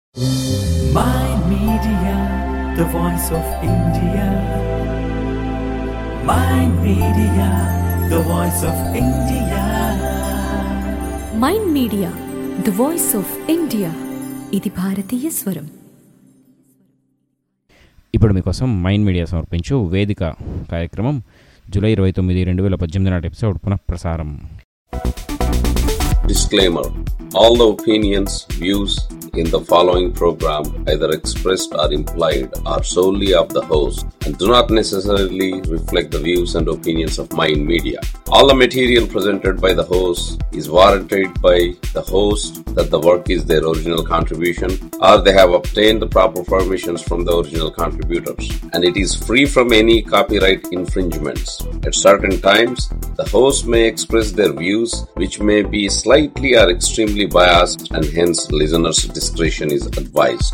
Mind Media, the voice of India. Mind Media, the voice of India. Mind media the voice of India ఇది భారతీయ స్వరం ఇప్పుడు మీకోసం mind media సమర్పించు వేదిక కార్యక్రమం జూలై ఇరవై తొమ్మిది రెండు వేల పద్దెనిమిది నాటి ఎపిసోడ్ పునఃప్రసారం Disclaimer All the opinions, views in the following program, either expressed or implied, are solely of the host and do not necessarily reflect the views and opinions of Mind Media. All the material presented by the host is warranted by the host that the work is their original contribution or they have obtained the proper permissions from the original contributors and it is free from any copyright infringements. At certain times, the host may express their views which may be slightly or extremely biased and hence listeners' discretion is advised.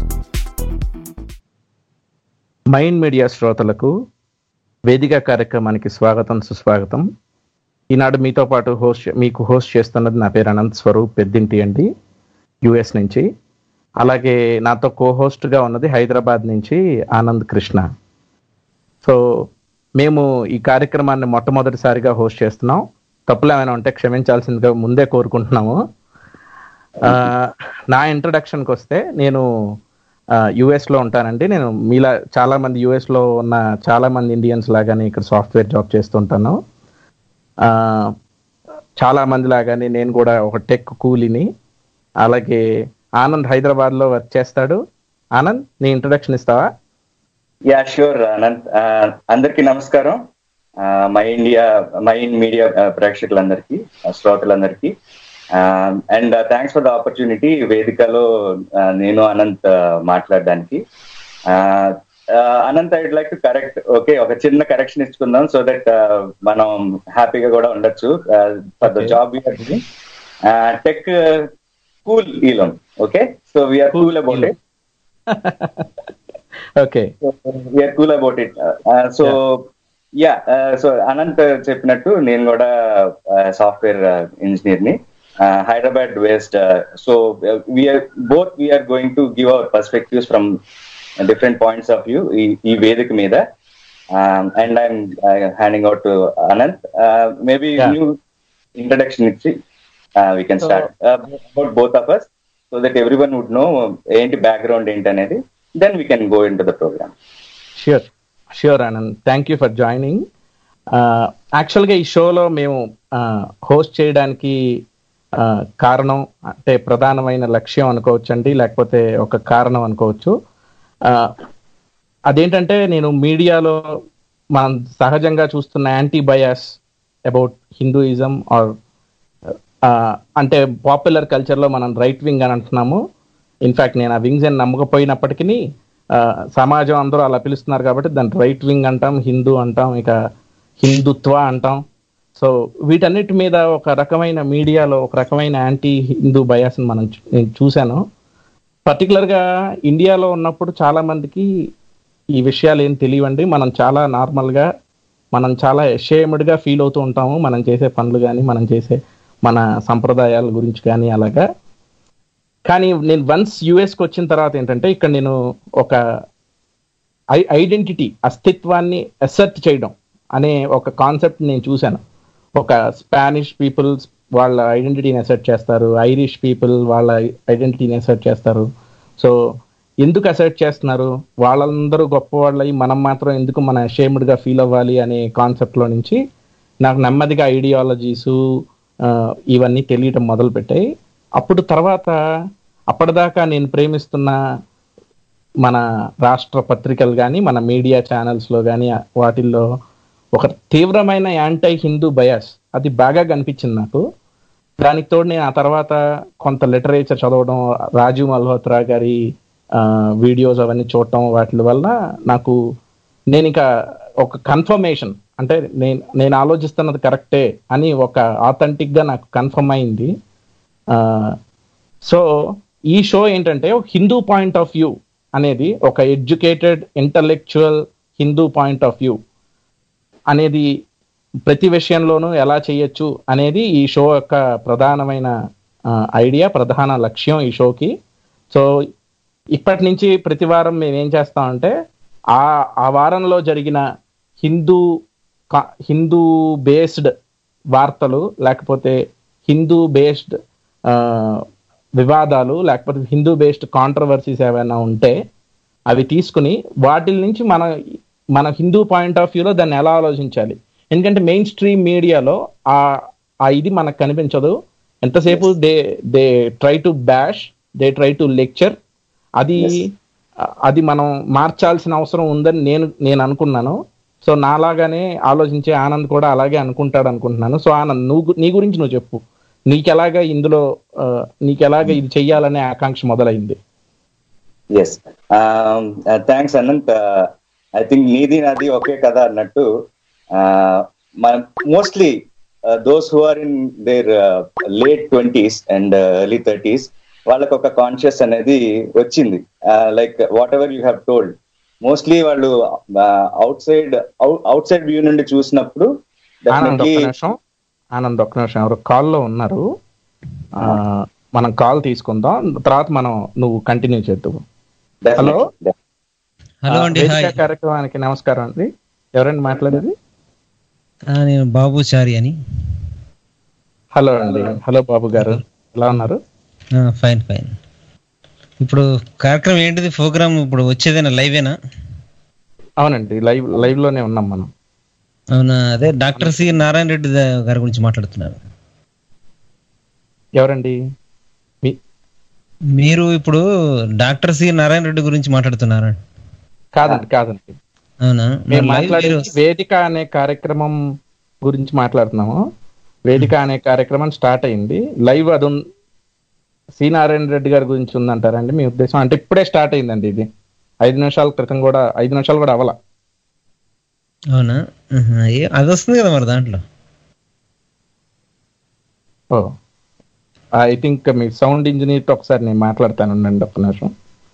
Mind media శ్రోతలకు వేదిక కార్యక్రమానికి స్వాగతం సుస్వాగతం ఈనాడు మీతో పాటు host మీకు host చేస్తున్నది నా పేరు అనంత్ స్వరూప్ పెద్దింటి అండి యుఎస్ నుంచి అలాగే నాతో కో హోస్ట్గా ఉన్నది హైదరాబాద్ నుంచి ఆనంద్ కృష్ణ సో మేము ఈ కార్యక్రమాన్ని మొట్టమొదటిసారిగా హోస్ట్ చేస్తున్నాం తప్పులు ఏమైనా ఉంటే క్షమించాల్సిందిగా ముందే కోరుకుంటున్నాము ఆ, నా ఇంట్రడక్షన్కి వస్తే నేను యుఎస్ లో ఉంటానండి నేను మీలా చాలా మంది యుఎస్ లో ఉన్న చాలా మంది ఇండియన్స్ లాగానే ఇక్కడ సాఫ్ట్వేర్ జాబ్ చేస్తుంటాను ఆ, చాలా మంది లాగానే నేను కూడా ఒక టెక్ కూలీని అలాగే ఆనంద్ హైదరాబాద్ లో వర్క్ చేస్తాడు ఆనంద్ నీ ఇంట్రడక్షన్ ఇస్తావా యా షూర్ అనంత్ ఆ, అందరికీ నమస్కారం ఆ, my India my in media ఆ, ప్రేక్షకులందరికీ ఆ, శ్రోతలందరికీ and thanks for the opportunity వేదికలో ఆ, నేను అనంత్ ఆ, మాట్లాడడానికి ఆ, ఆ, Anant I'd like to correct okay ఒక చిన్న కరెక్షన్ ఇచ్చుకుందాం సో దట్ మనం హ్యాపీగా కూడా ఉండొచ్చు for the Okay. Job tech cool ఈలోన్ okay so we're cool about it okay we're cool about it so yeah so Anant చెప్పినట్టు నేను కూడా సాఫ్ట్వేర్ ఇంజనీర్ ని Hyderabad west so we're both we're going to give our perspectives from different points of view ఈ వేదిక మీద and I'm handing out to Anant maybe Yeah. New introduction ఇచ్చి we can So- start about both of us so that everyone would know ఏంటి background ఏంటి అనేది then we can go in to the program sure sure Anand thank you for joining యాక్చువల్గా ఈ షోలో మేము host చేయడానికి ఆ, కారణం అంటే ప్రధానమైన లక్ష్యం అనుకోవచ్చు అండి లేకపోతే ఒక కారణం అనుకోవచ్చు ఆ, అదేంటంటే నేను మీడియాలో మనం సహజంగా చూస్తున్న anti bias about Hinduism or అంటే పాపులర్ కల్చర్లో మనం రైట్ వింగ్ అని అంటున్నాము ఇన్ఫాక్ట్ నేను ఆ వింగ్స్ అని నమ్మకపోయినప్పటికీ ఆ, సమాజం అందరూ అలా పిలుస్తున్నారు కాబట్టి దాన్ని రైట్ వింగ్ అంటాం హిందూ అంటాం ఇక హిందుత్వ అంటాం సో వీటన్నిటి మీద ఒక రకమైన మీడియాలో ఒక రకమైన యాంటీ హిందూ బయాస్ని మనం చూ- నేను చూశాను పర్టికులర్గా ఇండియాలో ఉన్నప్పుడు చాలా మందికి ఈ విషయాలు ఏం తెలియవండి మనం చాలా నార్మల్గా మనం చాలా గా ఫీల్ అవుతూ ఉంటాము మనం చేసే పనులు కానీ మనం చేసే మన సంప్రదాయాల గురించి కానీ అలాగా కానీ నేను వన్స్ యుఎస్కి వచ్చిన తర్వాత ఏంటంటే ఇక్కడ నేను ఒక ఐ- ఐడెంటిటీ అస్తిత్వాన్ని అసెప్ట్ చేయడం అనే ఒక కాన్సెప్ట్ నేను చూశాను ఒక స్పానిష్ పీపుల్స్ వాళ్ళ ఐడెంటిటీని అసెప్ట్ చేస్తారు ఐరిష్ పీపుల్ వాళ్ళ ఐడెంటిటీని అసెప్ట్ చేస్తారు సో ఎందుకు అసెప్ట్ చేస్తున్నారు వాళ్ళందరూ గొప్ప వాళ్ళయి మనం మాత్రం ఎందుకు మన గా ఫీల్ అవ్వాలి అనే కాన్సెప్ట్లో నుంచి నాకు నెమ్మదిగా ఐడియాలజీసు ఇవన్నీ తెలియటం మొదలుపెట్టాయి అప్పుడు తర్వాత అప్పటిదాకా నేను ప్రేమిస్తున్న మన రాష్ట్ర పత్రికలు కానీ మన మీడియా ఛానల్స్లో కానీ వాటిల్లో ఒక తీవ్రమైన యాంటై హిందూ బయాస్ అది బాగా కనిపించింది నాకు దానికి తోడు నేను ఆ తర్వాత కొంత లిటరేచర్ చదవడం రాజీవ్ మల్హోత్రా గారి వీడియోస్ అవన్నీ చూడటం వాటి వల్ల నాకు నేను ఇంకా ఒక కన్ఫర్మేషన్ అంటే నేను నేను ఆలోచిస్తున్నది కరెక్టే అని ఒక authentic గా నాకు కన్ఫర్మ్ అయింది సో ఈ షో ఏంటంటే ఒక హిందూ పాయింట్ ఆఫ్ వ్యూ అనేది ఒక educated intellectual Hindu point of view అనేది ప్రతి విషయంలోనూ ఎలా చేయొచ్చు అనేది ఈ షో యొక్క ప్రధానమైన ఐడియా ప్రధాన లక్ష్యం ఈ షోకి సో ఇప్పటి నుంచి ప్రతి వారం మేము ఏం చేస్తామంటే ఆ ఆ వారంలో జరిగిన హిందూ కా- హిందూ బేస్డ్ వార్తలు లేకపోతే హిందూ బేస్డ్ వివాదాలు లేకపోతే హిందూ బేస్డ్ కాంట్రవర్సీస్ ఏమైనా ఉంటే అవి తీసుకుని వాటి నుంచి మన మన హిందూ పాయింట్ ఆఫ్ వ్యూలో దాన్ని ఎలా ఆలోచించాలి ఎందుకంటే మెయిన్ స్ట్రీమ్ మీడియాలో ఆ ఆ ఇది మనకు కనిపించదు ఎంతసేపు they they try to bash they try to lecture అది అది మనం మార్చాల్సిన అవసరం ఉందని నేను నేను అనుకున్నాను సో నాలాగానే ఆలోచించే ఆనంద్ కూడా అలాగే అనుకుంటాడు అనుకుంటున్నాను సో ఆనంద్ నువ్వు నీ గురించి నువ్వు చెప్పు నీకెలాగా ఇందులో ఆ, నీకెలాగా ఇది చెయ్యాలనే ఆకాంక్ష మొదలైంది yes thanks Anant I think నీది నాది ఒకే కదా అన్నట్టు uh, మన mostly those who are in their late twenties and early thirties వాళ్ళకి ఒక కాన్షియస్ అనేది వచ్చింది like whatever you have told mostly వాళ్ళు outside outside view నుండి చూసినప్పుడు ఆనంద్ definitely- ఒక్క నిమిషం ఆనంద్ ఒక్క నిమిషం ఎవరు కాల్లో ఉన్నారు ఆ, మనం కాల్ తీసుకుందాం తర్వాత మనం నువ్వు కంటిన్యూ చేద్దాం హలో హలో అండి వేదిక హాయ్ కార్యక్రమానికి నమస్కారం అండి ఎవరండి మాట్లాడేది ఆ, నేను బాబు చారి అని హలో అండి హలో బాబు గారు ఎలా ఉన్నారు ఆ, ఫైన్ ఫైన్ ఇప్పుడు కార్యక్రమం ఏంటిది ప్రోగ్రామ్ ఇప్పుడు వచ్చేదేనా లైవేనా అవునండి లైవ్ లైవ్ లోనే ఉన్నాం మనం అవునా అదే డాక్టర్ సి నారాయణ రెడ్డి ద- గారి గురించి మాట్లాడుతున్నారు ఎవరండి మీ మీరు ఇప్పుడు డాక్టర్ సి నారాయణ రెడ్డి గురించి మాట్లాడుతున్నారు కాదండి కాదండి అవునా మేము మరి live మాట్లాడేది మీరు- వేదిక అనే కార్యక్రమం గురించి మాట్లాడుతున్నాము వేదిక అనే కార్యక్రమం స్టార్ట్ అయింది లైవ్ అది ఉన్- సి నారాయణ రెడ్డి గారి గురించి ఉందంటారండి మీ ఉద్దేశం అంటే ఇప్పుడే స్టార్ట్ అయిందండి ఇది ఐదు నిమిషాల క్రితం కూడా ఐదు నిమిషాలు కూడా అవల అవునా ఆహా, ఏ- అది వస్తుంది కదా మరి దాంట్లో ఓ ఐ థింక్ మీ సౌండ్ ఇంజనీర్తో ఒకసారి నేను మాట్లాడతాను ఉండండి ఒక్క నిమిషం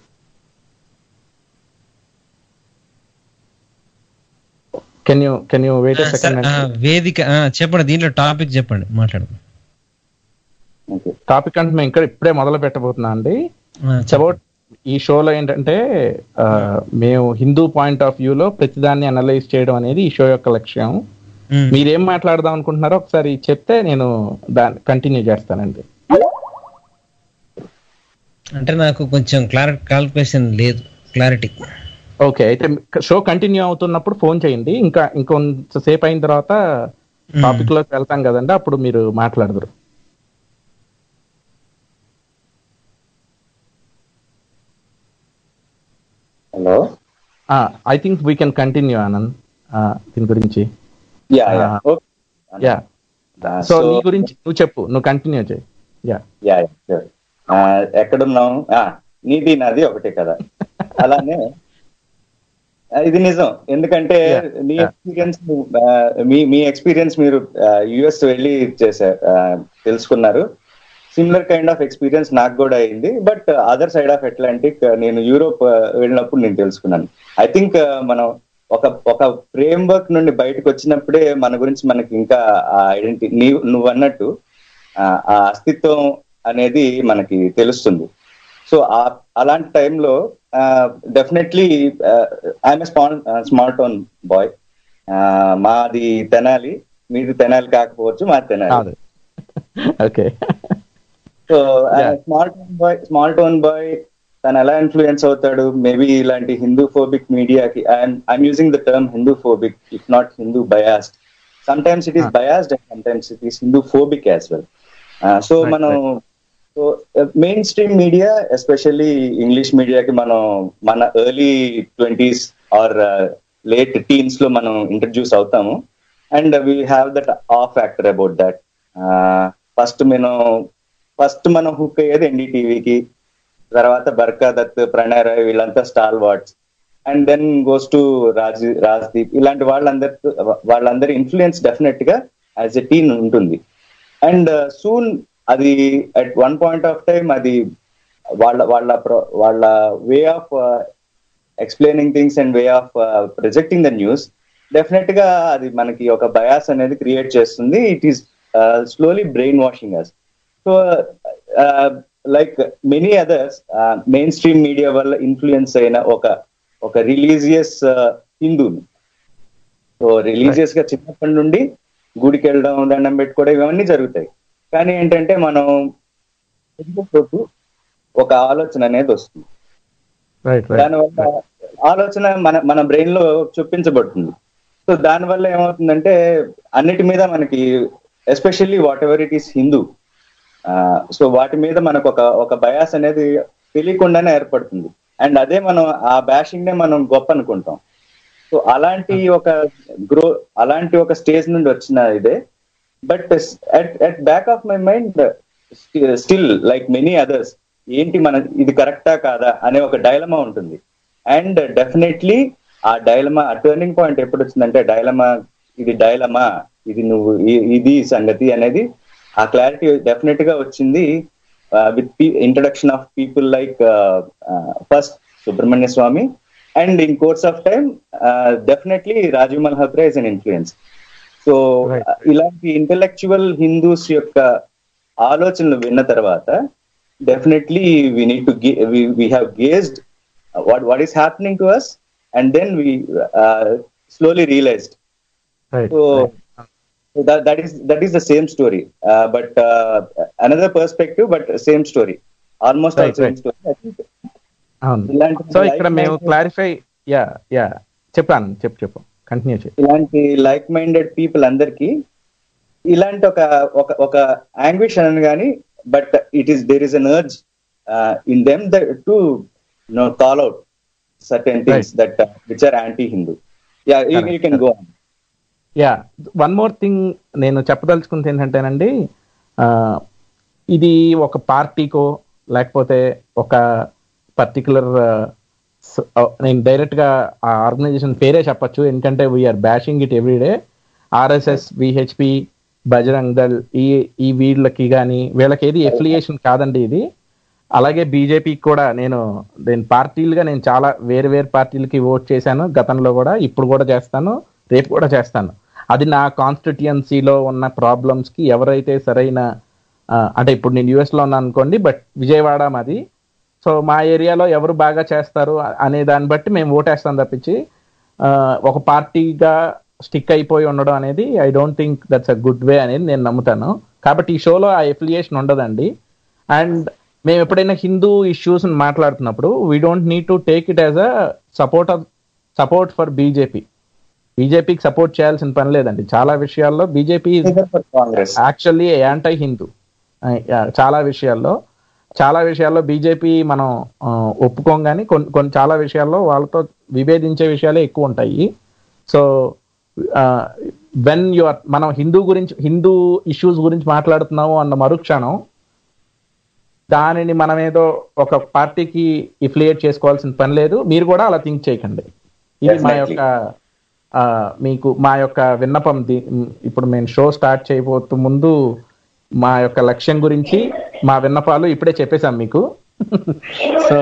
can you can you wait ఆ, సరే, సెకండ్ ఆ, వేదిక ఆ, చెప్పండి దీంట్లో టాపిక్ చెప్పండి మాట్లాడండి టాపిక్ అంటే మేము ఇక్కడ ఇప్పుడే మొదలు పెట్టబోతున్నాం అండి ఆ, ఇట్స్ అబౌట్ ఈ షోలో ఏంటంటే ఆ, మేము హిందూ పాయింట్ ఆఫ్ వ్యూలో ప్రతిదాన్ని అనలైజ్ చేయడం అనేది ఈ షో యొక్క లక్ష్యం ఉమ్. మీరేం మాట్లాడదాం అనుకుంటున్నారో ఒకసారి చెప్తే నేను దాన్ని కంటిన్యూ చేస్తానండి అంటే నాకు కొంచెం క్లారిటీ క్లారిఫికేషన్ లేదు క్లారిటీ ఓకే అయితే షో కంటిన్యూ అవుతున్నప్పుడు ఫోన్ చేయండి ఇంకా ఇంకొంతసేపు అయిన తర్వాత టాపిక్ లోకి వెళ్తాం కదండి అప్పుడు మీరు మాట్లాడదురు hello I think we can continue Anand ఆ, దీని గురించి yeah yeah Ah. Okay yeah so నీ గురించి నువ్వు చెప్పు నువ్వు కంటిన్యూ చేయి యా యా యా sure. ఆ, ఎక్కడున్నాం ఆ, నీది నాది ఒకటే కదా అలానే ఆ, ఇది నిజం ఎందుకంటే Yeah, నీ yeah. ఎక్స్పీరియన్స్ మీ మీ ఎక్స్పీరియన్స్ మీరు యుఎస్ వెళ్ళి చేశారు ఆ, తెలుసుకున్నారు సిమిలర్ కైండ్ ఆఫ్ ఎక్స్పీరియన్స్ నాకు కూడా అయింది but other side of Atlantic నేను యూరోప్ వెళ్ళినప్పుడు నేను తెలుసుకున్నాను ఐ థింక్ మనం ఒక ఒక ఫ్రేమ్ వర్క్ నుండి బయటకు వచ్చినప్పుడే మన గురించి మనకి ఇంకా ఆ ఐడెంటిటీ నీవు నువ్వు అన్నట్టు ఆ ఆ అస్తిత్వం అనేది మనకి తెలుస్తుంది సో అలాంటి టైంలో definitely I'm small small town boy మాది తెనాలి మీది తెనాలి కాకపోవచ్చు మాది తెనాలి కాదు okay so Yeah. Small town boy small town boy తను ఎలా ఇన్ఫ్లుయెన్స్ అవుతాడు మేబీ ఇలాంటి హిందూ ఫోబిక్ మీడియాకి I'm using the term Hindu phobic if not Hindu biased sometimes it is Ah. Biased and sometimes it is Hindu phobic as well so Right, మనం so mainstream media especially English మీడియాకి మనం మన early twenties or late teens లో మనం introduce అవుతాము and we have that of factor about that first మనం first మనం hook అయ్యేది ఎన్డీటీవీకి తర్వాత బర్కా దత్ ప్రణయ్ రాయ్ వీళ్ళంతా stalwarts and then goes to Raj Rajdeep ఇలాంటి వాళ్ళందరి వాళ్ళందరి ఇన్ఫ్లుయెన్స్ డెఫినెట్ గా యాజ్ ఎ టీన్ ఉంటుంది అండ్ సూన్ అది at one point of time అది వాళ్ళ వాళ్ళ pro- వాళ్ళ way of explaining things and way of projecting the news definite గా అది మనకి ఒక బయాస్ అనేది క్రియేట్ చేస్తుంది it is slowly brainwashing us so like many others mainstream media వల్ల ఇన్ఫ్లుయెన్స్ అయిన ఒక ఒక రిలీజియస్ హిందూని సో రిలీజియస్ గా చిన్నప్పటి నుండి గుడికి వెళ్ళడం దండం పెట్టుకోవడం ఇవన్నీ జరుగుతాయి కానీ ఏంటంటే మనం ఎదిగేటప్పుడు ఒక ఆలోచన అనేది వస్తుంది రైట్ రైట్ దానివల్ల ఆలోచన మన మన బ్రెయిన్ లో చూపించబడుతుంది సో దానివల్ల ఏమవుతుందంటే అన్నిటి మీద మనకి especially whatever it is Hindu so వాటి మీద మనకు ఒక ఒక బయాస్ అనేది తెలియకుండానే ఏర్పడుతుంది అండ్ అదే మనం ఆ బ్యాషింగ్ నే మనం గొప్ప అనుకుంటాం సో అలాంటి ఒక గ్రో అలాంటి ఒక స్టేజ్ నుండి వచ్చిన ఇదే but at at back of my mind still like many others ఏంటి మన ఇది కరెక్టా కాదా అనే ఒక డైలమా ఉంటుంది అండ్ డెఫినెట్లీ ఆ డైలమా ఆ టర్నింగ్ పాయింట్ ఎప్పుడు వచ్చిందంటే డైలమా ఇది డైలమా ఇది నువ్వు ఇ- ఇది సంగతి అనేది ఆ క్లారిటీ డెఫినెట్ గా వచ్చింది with introduction of people like first Subramanya Swamy and in course of time definitely Rajiv Malhotra is an influence so Right. ఇలాంటి ఇంటలెక్చువల్ హిందూస్ యొక్క ఆలోచనలు విన్న తర్వాత definitely we need to we have gauged what what is happening to us and then we slowly realised right so that, that is that is the same story uh, but uh, another perspective but same story almost Right, all same right. story I think అవును ఇలాంటి so ఇక్కడ మేము like-minded- clarify yeah yeah చెప్పాను చెప్పు చెప్పు continue చేయి ఇలాంటి like minded people అందరికి ఇలాంటి ఒక ఒక ఒక యాంగ్విష్ అని కానీ but it is there is an urge in them to know call out certain things that which are anti Hindu yeah you can go yeah one more thing నేను చెప్పదలుచుకుంది ఏంటంటేనండి ఆ, ఇది ఒక పార్టీకో లేకపోతే ఒక పర్టికులర్ నేను డైరెక్ట్ గా ఆ ఆర్గనైజేషన్ పేరే చెప్పొచ్చు ఎందుకంటే we're bashing it everyday RSS VHP Bajrang Dal ఈ ఈ వీళ్ళకి కానీ వీళ్ళకి ఏది ఎఫిలియేషన్ కాదండి ఇది అలాగే బీజేపీకి కూడా నేను నేను పార్టీలుగా నేను చాలా వేరు వేరు పార్టీలకి ఓట్ చేశాను గతంలో కూడా ఇప్పుడు కూడా చేస్తాను రేపు కూడా చేస్తాను అది నా కాన్స్టిట్యుయన్సీలో ఉన్న ప్రాబ్లమ్స్ కి ఎవరైతే సరైన ఆ, అంటే ఇప్పుడు నేను యుఎస్ లో ఉన్నాను అనుకోండి బట్ విజయవాడ మాది సో మా ఏరియాలో ఎవరు బాగా చేస్తారు అనే దాన్ని బట్టి మేము ఓటేస్తాం తప్పించి ఆ, ఒక పార్టీగా స్టిక్ అయిపోయి ఉండడం అనేది I don't think that's a good way అనేది నేను నమ్ముతాను కాబట్టి ఈ షోలో ఆ ఎఫిలియేషన్ ఉండదండి అండ్ మేము ఎప్పుడైనా హిందూ ఇష్యూస్ మాట్లాడుతున్నప్పుడు we don't need to take it as a support support for BJP బీజేపీకి సపోర్ట్ చేయాల్సిన పని లేదండి చాలా విషయాల్లో BJP Congress actually anti Hindu చాలా విషయాల్లో చాలా విషయాల్లో బీజేపీ మనం ఆ, ఒప్పుకోం కానీ కొన్ని కొన్ని చాలా విషయాల్లో వాళ్ళతో విభేదించే విషయాలే ఎక్కువ ఉంటాయి సో వెన్ యు మనం హిందూ గురించి హిందూ ఇష్యూస్ గురించి మాట్లాడుతున్నాము అన్న మరుక్షణం దానిని మనం ఏదో ఒక పార్టీకి ఇఫ్లియేట్ చేసుకోవాల్సిన పని లేదు మీరు కూడా అలా థింక్ చేయకండి ఇది మా Definitely. యొక్క ఆ, మీకు మా యొక్క విన్నపం ది- ఇప్పుడు మేము షో స్టార్ట్ చేయబోతు ముందు మా యొక్క లక్ష్యం గురించి మా విన్నపాలు ఇప్పుడే చెప్పేశాం మీకు సో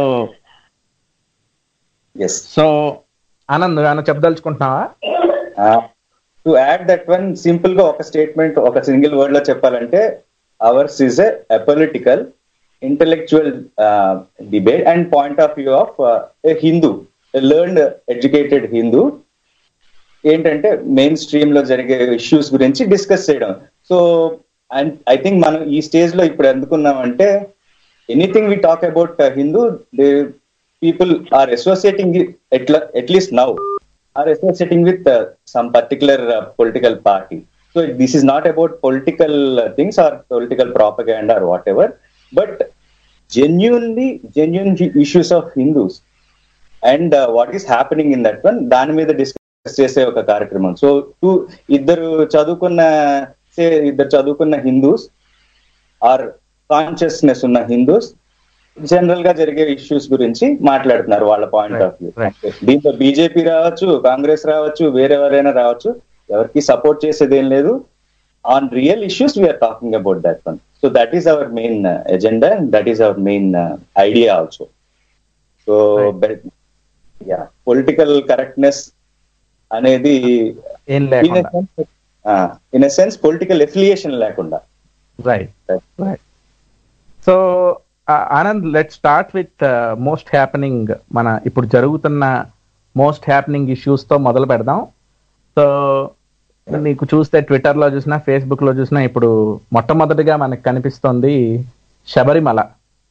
ఎస్ సో ఆనంద్ ఏమైనా చెప్పదలుచుకుంటున్నావా to add that one simple గా ఒక స్టేట్మెంట్ ఒక సింగిల్ వర్డ్ లో చెప్పాలంటే ours is a political intellectual debate and point of view of a Hindu learned educated Hindu ఏంటంటే మెయిన్ స్ట్రీమ్ లో జరిగే ఇష్యూస్ గురించి డిస్కస్ చేయడం సో అండ్ ఐ థింక్ మనం ఈ స్టేజ్ లో ఇప్పుడు ఎందుకున్నామంటే anything we talk about Hindu they people are associating at least now are associating with uh, some particular uh, political party. So this is not about political uh, things or political propaganda or whatever, but genuinely genuine issues of Hindus and uh, what is happening in that one దాని మీద discuss చేసే ఒక కార్యక్రమం so two ఇద్దరు చదువుకున్న సే ఇద్దరు చదువుకున్న హిందూస్ ఆర్ కాన్షియస్నెస్ ఉన్న హిందూస్ జనరల్ గా జరిగే ఇష్యూస్ గురించి మాట్లాడుతున్నారు వాళ్ళ పాయింట్ ఆఫ్ వ్యూ right. దీంట్లో బీజేపీ రావచ్చు కాంగ్రెస్ రావచ్చు వేరెవరైనా రావచ్చు ఎవరికి సపోర్ట్ చేసేది ఏం లేదు on real issues we're talking about that one so that is our main agenda and that is our main idea also so yeah political correctness అనేది ఏం ఇన్ లేకుండా in a sense political affiliation లేకుండా right right so Anand let start with most happening మన ఇప్పుడు జరుగుతున్న most happening issues తో మొదలు పెడదాం సో నీకు చూస్తే ట్విట్టర్ లో చూసినా ఫేస్బుక్ లో చూసినా ఇప్పుడు మొట్టమొదటిగా మనకు కనిపిస్తోంది శబరిమల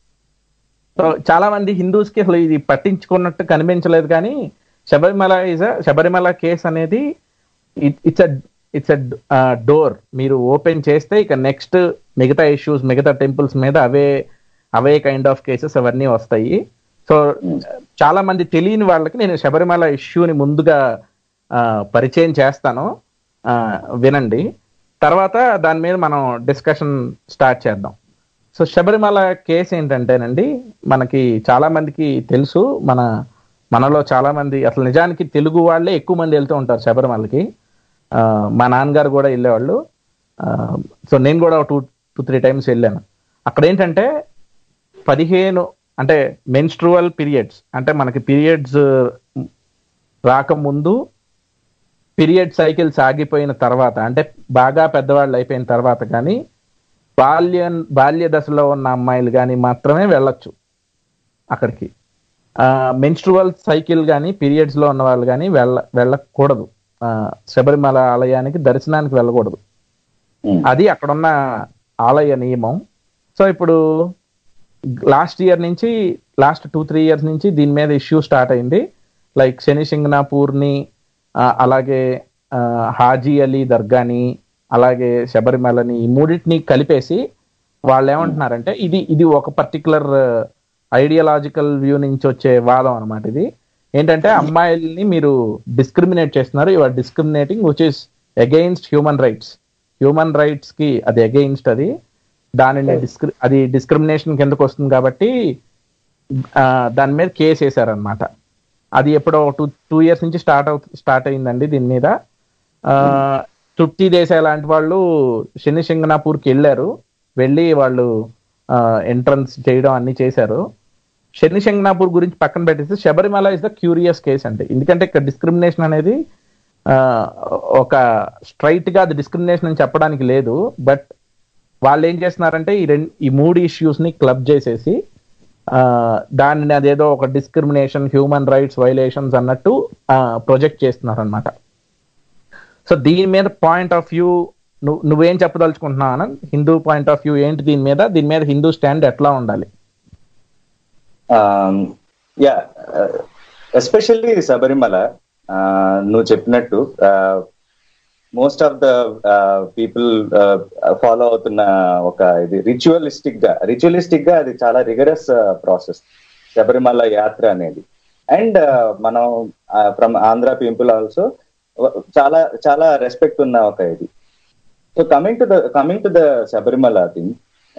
సో చాలా మంది హిందూస్ కి అసలు ఇది పట్టించుకున్నట్టు కనిపించలేదు కానీ శబరిమల ఇస్ శబరిమల కేసు అనేది ఇట్స్ ఇట్స్ అ డోర్ మీరు ఓపెన్ చేస్తే ఇక నెక్స్ట్ మిగతా ఇష్యూస్ మిగతా టెంపుల్స్ మీద అవే అవే కైండ్ ఆఫ్ కేసెస్ అవన్నీ వస్తాయి సో చాలా మంది తెలియని వాళ్ళకి నేను శబరిమల ఇష్యూని ముందుగా ఆ, పరిచయం చేస్తాను ఆ, వినండి తర్వాత దాని మీద మనం డిస్కషన్ స్టార్ట్ చేద్దాం సో శబరిమల కేసు ఏంటంటేనండి మనకి చాలా మందికి తెలుసు మన మనలో చాలా మంది అసలు నిజానికి తెలుగు వాళ్ళే ఎక్కువ మంది వెళ్తూ ఉంటారు శబరిమలకి ఆ, మా నాన్నగారు కూడా వెళ్ళేవాళ్ళు ఆ, సో నేను కూడా టూ టూ త్రీ టైమ్స్ వెళ్ళాను అక్కడ ఏంటంటే పదిహేను అంటే మెన్స్ట్రువల్ పీరియడ్స్ అంటే మనకి పీరియడ్స్ రాకముందు పీరియడ్ సైకిల్స్ ఆగిపోయిన తర్వాత అంటే బాగా పెద్దవాళ్ళు అయిపోయిన తర్వాత కానీ బాల్య బాల్య దశలో ఉన్న అమ్మాయిలు కానీ మాత్రమే వెళ్ళొచ్చు అక్కడికి మెన్స్ట్రువల్ సైకిల్ కానీ పీరియడ్స్ లో ఉన్న వాళ్ళు కానీ వెళ్ళ వెళ్ళకూడదు ఆ, శబరిమల ఆలయానికి దర్శనానికి వెళ్ళకూడదు ఉమ్, అది అక్కడున్న ఆలయ నియమం సో ఇప్పుడు లాస్ట్ ఇయర్ నుంచి లాస్ట్ టూ త్రీ ఇయర్స్ నుంచి దీని మీద ఇష్యూ స్టార్ట్ అయింది లైక్ శని సింగనాపూర్ని ఆ, అలాగే ఆ, హాజీ అలీ దర్గాని అలాగే శబరిమలని ఈ మూడింటిని కలిపేసి వాళ్ళు ఏమంటున్నారంటే ఇది ఇది ఒక పర్టికులర్ ఐడియాలజికల్ వ్యూ నుంచి వచ్చే వాదం అన్నమాట ఇది ఏంటంటే అమ్మాయిల్ని మీరు డిస్క్రిమినేట్ చేస్తున్నారు you are discriminating which is against human rights human rights కి అది అగెయిన్స్ట్ అది దానిని డిస్క్రి అది డిస్క్రిమినేషన్ కిందకు వస్తుంది కాబట్టి ఆ, దాని మీద కేసు వేశారనమాట అది ఎప్పుడో టూ టూ ఇయర్స్ నుంచి స్టార్ట్ అవు స్టార్ట్ అయిందండి దీని మీద ఆ, తృప్తి దేశాయ్ లాంటి వాళ్ళు శని సింగనాపూర్కి వెళ్ళారు వెళ్ళి వాళ్ళు ఎంట్రన్స్ చేయడం అన్ని చేశారు శని సింగనాపూర్ గురించి పక్కన పెట్టేస్తే Sabarimala is the curious case అంటే ఎందుకంటే ఇక్కడ డిస్క్రిమినేషన్ అనేది ఆ, ఒక స్ట్రైట్ గా అది డిస్క్రిమినేషన్ అని చెప్పడానికి లేదు బట్ వాళ్ళు ఏం చేస్తున్నారంటే ఈ రెండు ఈ మూడు ఇష్యూస్ ని క్లబ్ చేసేసి ఆ, దానిని అదేదో ఒక డిస్క్రిమినేషన్ హ్యూమన్ రైట్స్ వైలేషన్స్ అన్నట్టు ప్రొజెక్ట్ చేస్తున్నారు అనమాట సో దీని మీద పాయింట్ ఆఫ్ వ్యూ నువ్వు నువ్వేం చెప్పదలుచుకుంటున్నావు Anand Hindu point of view ఏంటి దీని మీద దీని మీద హిందూ స్టాండ్ ఎట్లా ఉండాలి యా ఎస్పెషల్లీ శబరిమల uh, నువ్వు చెప్పినట్టు most of the people follow అవుతున్న ఒక ఇది రిచువలిస్టిక్ గా రిచువలిస్టిక్ గా అది చాలా రిగరస్ ప్రాసెస్ శబరిమల యాత్ర అనేది అండ్ మనం ఫ్రమ్ ఆంధ్ర పీపుల్ ఆల్సో చాలా చాలా రెస్పెక్ట్ ఉన్న ఒక ఇది so coming to the coming to the Sabarimala thing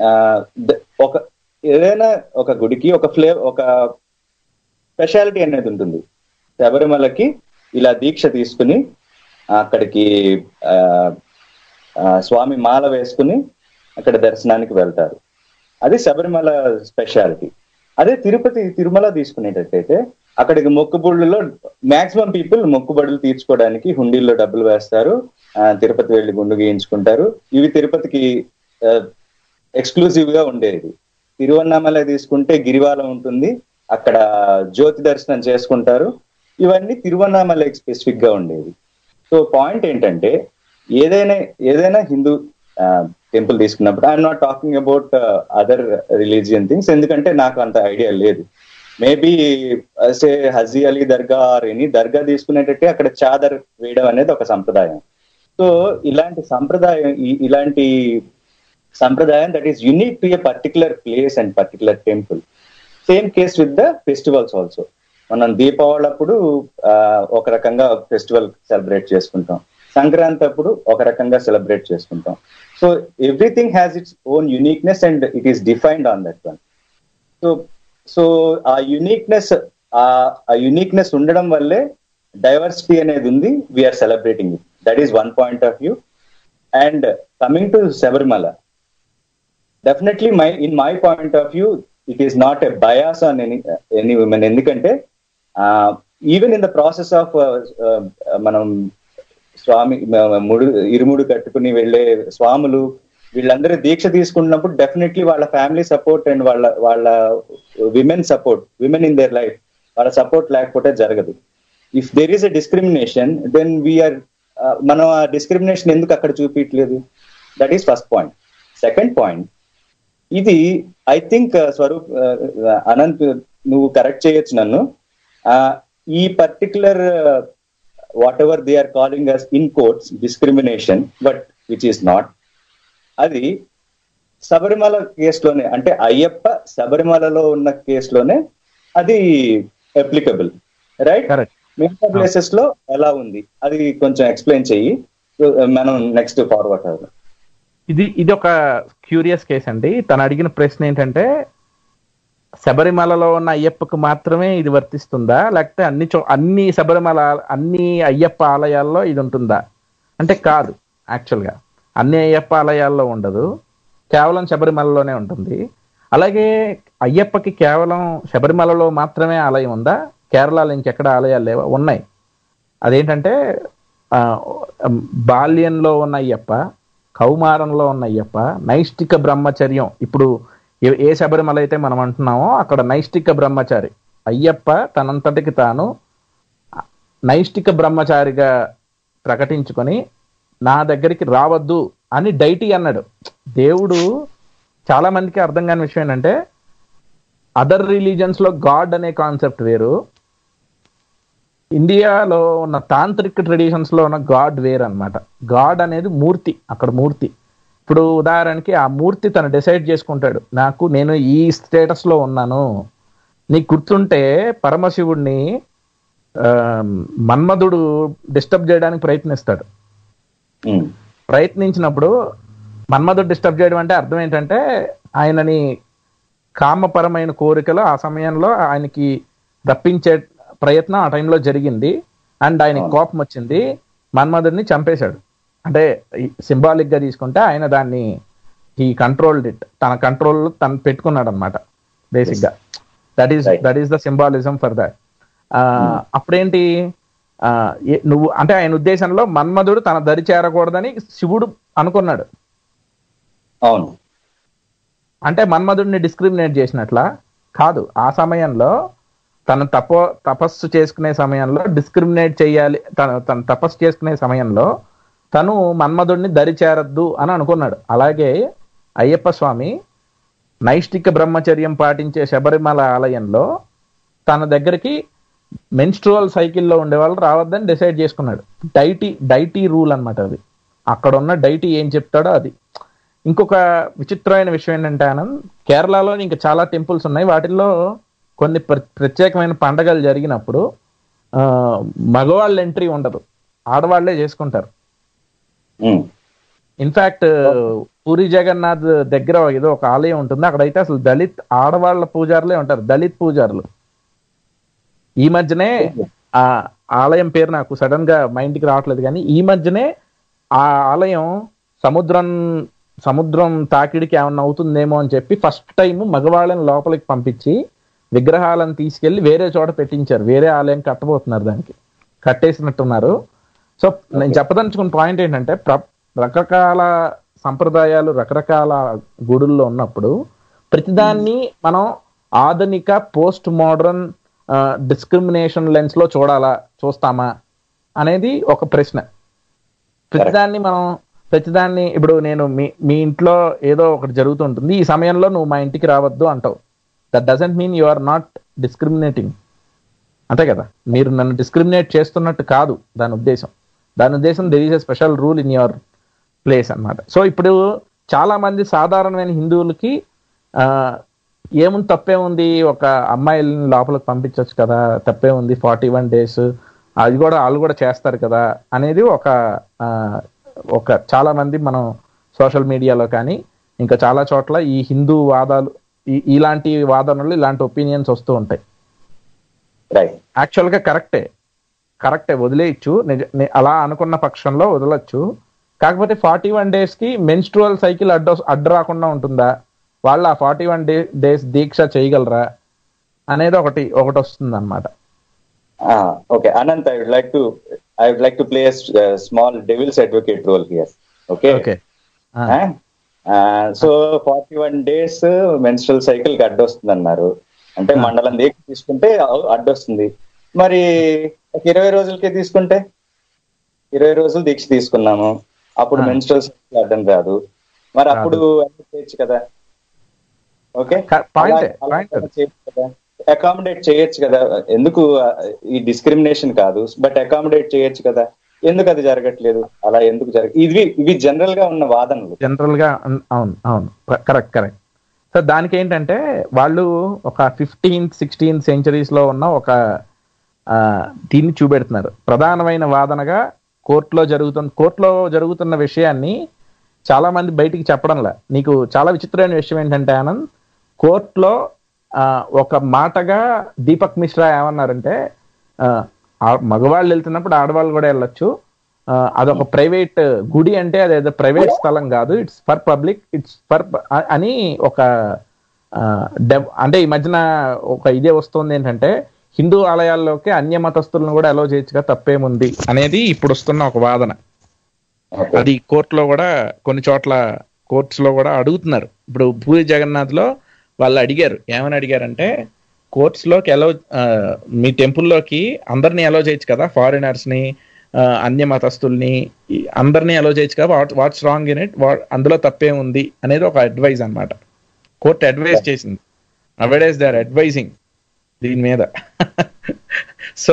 ఒక ఏదైనా ఒక గుడికి ఒక ఫ్లేవ్ ఒక స్పెషాలిటీ అనేది ఉంటుంది శబరిమలకి ఇలా దీక్ష తీసుకుని అక్కడికి ఆ, ఆ, స్వామి మాల వేసుకుని అక్కడ దర్శనానికి వెళ్తారు అది శబరిమల స్పెషాలిటీ అదే తిరుపతి తిరుమల తీసుకునేటట్టయితే అక్కడికి మొక్కుబడుల్లో మాక్సిమం పీపుల్ మొక్కుబడులు తీర్చుకోవడానికి హుండీల్లో డబ్బులు వేస్తారు ఆ, తిరుపతి వెళ్ళి గుండు గీయించుకుంటారు ఇవి తిరుపతికి ఎక్స్క్లూజివ్ గా ఉండేది తిరువన్నామల తీసుకుంటే గిరివాలం ఉంటుంది అక్కడ జ్యోతి దర్శనం చేసుకుంటారు ఇవన్నీ తిరువన్నామలకి స్పెసిఫిక్ గా ఉండేది సో పాయింట్ ఏంటంటే ఏదైనా ఏదైనా హిందూ టెంపుల్ తీసుకున్నప్పుడు I'm not talking about other religion things ఎందుకంటే నాకు అంత ఐడియా లేదు maybe say Haji Ali Dargah or any dargah తీసుకునేటట్టే అక్కడ చాదర్ వేయడం అనేది ఒక సంప్రదాయం సో ఇలాంటి సంప్రదాయం ఈ- ఇలాంటి సంప్రదాయం that is unique to a particular place and particular temple same case with the festivals also మనం దీపావళి అప్పుడు ఆ, ఒక రకంగా ఫెస్టివల్ సెలబ్రేట్ చేసుకుంటాం సంక్రాంతి అప్పుడు ఒక రకంగా సెలబ్రేట్ చేసుకుంటాం so everything has its own uniqueness and it is defined on that one so so ఆ యునిక్నెస్ ఆ యునిక్నెస్ ఉండడం వల్లే డైవర్సిటీ అనేది ఉంది we're celebrating it that is one point of view and coming to Sabarimala definitely my in my point of view it is not a bias on any any women ఎందుకంటే even in the process of మనం స్వామి మ- ముడు ఇరుముడు కట్టుకుని వెళ్ళే స్వాములు వీళ్ళందరూ దీక్ష తీసుకున్నప్పుడు definitely వాళ్ళ ఫ్యామిలీ సపోర్ట్ అండ్ వాళ్ళ వాళ్ళ women support women in their life వాళ్ళ సపోర్ట్ లేకపోతే జరగదు if there is a discrimination then we're మనం ఆ డిస్క్రిమినేషన్ ఎందుకు అక్కడ చూపించలేదు that is first point second point ఇది I think Swaroop uh, Anant నువ్వు కరెక్ట్ చేయొచ్చు నన్ను Uh, ఈ particular whatever they are calling us in courts discrimination but which is not అది శబరిమల కేసులోనే అంటే అయ్యప్ప శబరిమలలో ఉన్న కేసులోనే అది అప్లికబుల్ రైట్ Correct. మిగతా ప్లేసెస్ లో ఎలా ఉంది అది కొంచెం ఎక్స్ప్లెయిన్ చెయ్యి మనం నెక్స్ట్ ఫార్వర్డ్ అవుదాం ఇది ఇది ఒక క్యూరియస్ కేస్ అండి తను అడిగిన ప్రశ్న ఏంటంటే శబరిమలలో ఉన్న అయ్యప్పకు మాత్రమే ఇది వర్తిస్తుందా లేకపోతే అన్ని చో అన్ని శబరిమల అన్ని అయ్యప్ప ఆలయాల్లో ఇది ఉంటుందా అంటే కాదు యాక్చువల్గా అన్ని అయ్యప్ప ఆలయాల్లో ఉండదు కేవలం శబరిమలలోనే ఉంటుంది అలాగే అయ్యప్పకి కేవలం శబరిమలలో మాత్రమే ఆలయం ఉందా కేరళలో ఇంకెక్కడ ఆలయాలు లేవా ఉన్నాయి అదేంటంటే ఆ, బాల్యంలో ఉన్న అయ్యప్ప కౌమారంలో ఉన్న అయ్యప్ప నైష్టిక బ్రహ్మచర్యం ఇప్పుడు ఏ- ఏ శబరిమల అయితే మనం అంటున్నామో అక్కడ నైష్టిక బ్రహ్మచారి అయ్యప్ప తనంతటికి తాను నైష్టిక బ్రహ్మచారిగా ప్రకటించుకొని నా దగ్గరికి రావద్దు అని డైటీ అన్నాడు దేవుడు చాలా మందికి అర్థం కాని విషయం ఏంటంటే అదర్ రిలీజన్స్ లో గాడ్ అనే కాన్సెప్ట్ వేరు ఇండియాలో ఉన్న తాంత్రిక్ ట్రెడిషన్స్ లో ఉన్న గాడ్ వేర్ అన్నమాట గాడ్ అనేది మూర్తి అక్కడ మూర్తి ఇప్పుడు ఉదాహరణకి ఆ మూర్తి తను డిసైడ్ చేసుకుంటాడు నాకు నేను ఈ స్టేటస్ లో ఉన్నాను నీకు గుర్తుంటే పరమశివుడిని ఆ, మన్మధుడు డిస్టర్బ్ చేయడానికి ప్రయత్నిస్తాడు ఉమ్, ప్రయత్నించినప్పుడు మన్మధుడు డిస్టర్బ్ చేయడం అంటే అర్థం ఏంటంటే ఆయనని కామపరమైన కోరికలు ఆ సమయంలో ఆయనకి రప్పించే ప్రయత్నం ఆ టైంలో జరిగింది అండ్ ఆయనకి కోపం వచ్చింది మన్మధుడిని చంపేశాడు అంటే సింబాలిక్ గా తీసుకుంటే ఆయన దాన్ని ఈ కంట్రోల్డ్ ఇట్ తన కంట్రోల్ తను పెట్టుకున్నాడు అనమాట బేసిక్ గా that is Right. That is the symbolism for that అప్పుడేంటి ఆ, ఏ- నువ్వు అంటే ఆయన ఉద్దేశంలో మన్మధుడు తన దరి చేరకూడదని శివుడు అనుకున్నాడు అవును అంటే మన్మధుడిని డిస్క్రిమినేట్ చేసినట్లా కాదు ఆ సమయంలో తను తపో తపస్సు చేసుకునే సమయంలో డిస్క్రిమినేట్ చేయాలి తను తను తపస్సు చేసుకునే సమయంలో తను మన్మధుడిని దరి చేరద్దు అని అనుకున్నాడు అలాగే అయ్యప్ప స్వామి నైష్టిక బ్రహ్మచర్యం పాటించే శబరిమల ఆలయంలో తన దగ్గరికి మెన్స్ట్రువల్ సైకిల్లో ఉండేవాళ్ళు రావద్దని డిసైడ్ చేసుకున్నాడు డైటీ డైటీ రూల్ అన్నమాట అది అక్కడ ఉన్న డైటీ ఏం చెప్తాడో అది ఇంకొక విచిత్రమైన విషయం ఏంటంటే ఆనంద్ కేరళలో ఇంకా చాలా టెంపుల్స్ ఉన్నాయి వాటిల్లో కొన్ని ప్ర- ప్రత్యేకమైన పండగలు జరిగినప్పుడు ఆ, మగవాళ్ళ ఎంట్రీ ఉండదు ఆడవాళ్లే చేసుకుంటారు ఉమ్, ఇన్ఫాక్ట్ పూరి జగన్నాథ్ దగ్గర ఏదో ఒక ఆలయం ఉంటుంది అక్కడైతే అసలు దళిత్ ఆడవాళ్ళ పూజారులే ఉంటారు దళిత్ పూజారులు ఈ మధ్యనే ఆ ఆలయం పేరు నాకు సడన్ గా మైండ్ కి రావట్లేదు కానీ ఈ మధ్యనే ఆ ఆలయం సముద్రం సముద్రం తాకిడికి ఏమన్నా అవుతుందేమో అని చెప్పి ఫస్ట్ టైం మగవాళ్ళని లోపలికి పంపించి విగ్రహాలను తీసుకెళ్లి వేరే చోట పెట్టించారు వేరే ఆలయం కట్టబోతున్నారు దానికి కట్టేసినట్టున్నారు సో నేను చెప్పదలుచుకున్న పాయింట్ ఏంటంటే ప్ర- రకరకాల సంప్రదాయాలు రకరకాల గుడుల్లో ఉన్నప్పుడు ప్రతిదాన్ని మనం ఆధునిక పోస్ట్ మోడర్న్ డిస్క్రిమినేషన్ లెన్స్ లో చూడాలా చూస్తామా అనేది ఒక ప్రశ్న ప్రతిదాన్ని మనం ప్రతిదాన్ని ఇప్పుడు నేను మీ మీ ఇంట్లో ఏదో ఒకటి జరుగుతుంటుంది ఈ సమయంలో నువ్వు మా ఇంటికి రావద్దు అంటావు that doesn't mean you are not discriminating అంతే కదా మీరు నన్ను డిస్క్రిమినేట్ చేస్తున్నట్టు కాదు దాని ఉద్దేశం దాని ఉద్దేశం there is a special rule in your place అన్నమాట సో ఇప్పుడు చాలా మంది సాధారణమైన హిందువులకి ఆ, ఏముంది తప్పే ఉంది ఒక అమ్మాయిలని లోపలికి పంపించవచ్చు కదా తప్పే ఉంది ఫార్టీ వన్ డేస్ అది కూడా వాళ్ళు కూడా చేస్తారు కదా అనేది ఒక ఆ, ఒక చాలా మంది మనం సోషల్ మీడియాలో కానీ ఇంకా చాలా చోట్ల ఈ హిందూ వాదాలు ఈ- ఇలాంటి వాదనలు ఇలాంటి ఒపీనియన్స్ వస్తూ ఉంటాయి రైట్ యాక్చువల్ గా కరెక్టే కరెక్టే వదిలేయచ్చు నిజ ని- అలా అనుకున్న పక్షంలో వదలొచ్చు కాకపోతే ఫార్టీ వన్ డేస్ కి మెన్స్ట్రువల్ సైకిల్ అడ్డు అడ్డు రాకుండా ఉంటుందా వాళ్ళు ఆ ఫార్టీ వన్ డే డేస్ దీక్ష చేయగలరా అనేది ఒకటి ఒకటి వస్తుంది అనమాట okay Anant I would like to I would like to play small devil's advocate role here okay okay so forty one days menstrual cycle కి అడ్డొస్తుంది అన్నారు అంటే మండలం దీక్ష తీసుకుంటే అ- అడ్డొస్తుంది మరి ఒక ఇరవై రోజులకే తీసుకుంటే ఇరవై రోజులు దీక్ష తీసుకున్నాము అప్పుడు ఆ. మెన్స్ట్రల్ సైకిల్ అడ్డం రాదు మరి అప్పుడు అన్ని చేయొచ్చు కదా ఓకే క- point ఏ, point అది. అకామిడేట్ చేయొచ్చు కదా ఎందుకు ఆ, ఈ డిస్క్రిమినేషన్ కాదు బట్ అకామిడేట్ చేయొచ్చు కదా ఎందుకు అది జరగట్లేదు అలా ఎందుకు జరగ ఇవి ఇవి జనరల్ గా ఉన్న వాదనలు జనరల్ గా అన్- అవును అవును కరెక్ట్ కరెక్ట్ సో దానికి ఏంటంటే వాళ్ళు ఒక ఫిఫ్టీన్త్ సిక్స్టీన్త్ సెంచరీస్ లో ఉన్న ఒక ఆ, దీన్ని చూపెడుతున్నారు ప్రధానమైన వాదనగా కోర్టులో జరుగుతున్న కోర్టులో జరుగుతున్న విషయాన్ని చాలా మంది బయటికి చెప్పడంలా నీకు చాలా విచిత్రమైన విషయం ఏంటంటే ఆనంద్ కోర్టులో ఆ, ఒక మాటగా దీపక్ మిశ్రా ఏమన్నారంటే ఆ, ఆ- మగవాళ్ళు వెళ్తున్నప్పుడు ఆడవాళ్ళు కూడా వెళ్ళొచ్చు ఆ, అదొక ప్రైవేట్ గుడి అంటే అదేదో ప్రైవేట్ స్థలం కాదు it's for public it's for అని ఒక ఆ, డెవ్- అంటే ఈ మధ్యన ఒక ఇదే వస్తుంది ఏంటంటే హిందూ ఆలయాల్లోకి అన్య మతస్థులను కూడా అలో చేయొచ్చుగా తప్పేముంది అనేది ఇప్పుడు వస్తున్న ఒక వాదన అది కోర్టులో కూడా కొన్ని చోట్ల కోర్ట్స్ లో కూడా అడుగుతున్నారు ఇప్పుడు పూరి జగన్నాథ్ లో వాళ్ళు అడిగారు ఏమని అడిగారంటే కోర్ట్స్ లోకి ఎలా మీ టెంపుల్లోకి అందరినీ అలో చేయొచ్చు కదా ఫారినర్స్ ని ఆ, అన్య మతస్థుల్ని ఈ అందరినీ అలో చేయొచ్చు కదా what what's wrong in it అందులో తప్పే ఉంది అనేది ఒక అడ్వైజ్ అన్నమాట కోర్ట్ అడ్వైజ్ చేసింది అవైడేస్ దే ఆర్ అడ్వైజింగ్ దీని మీద సో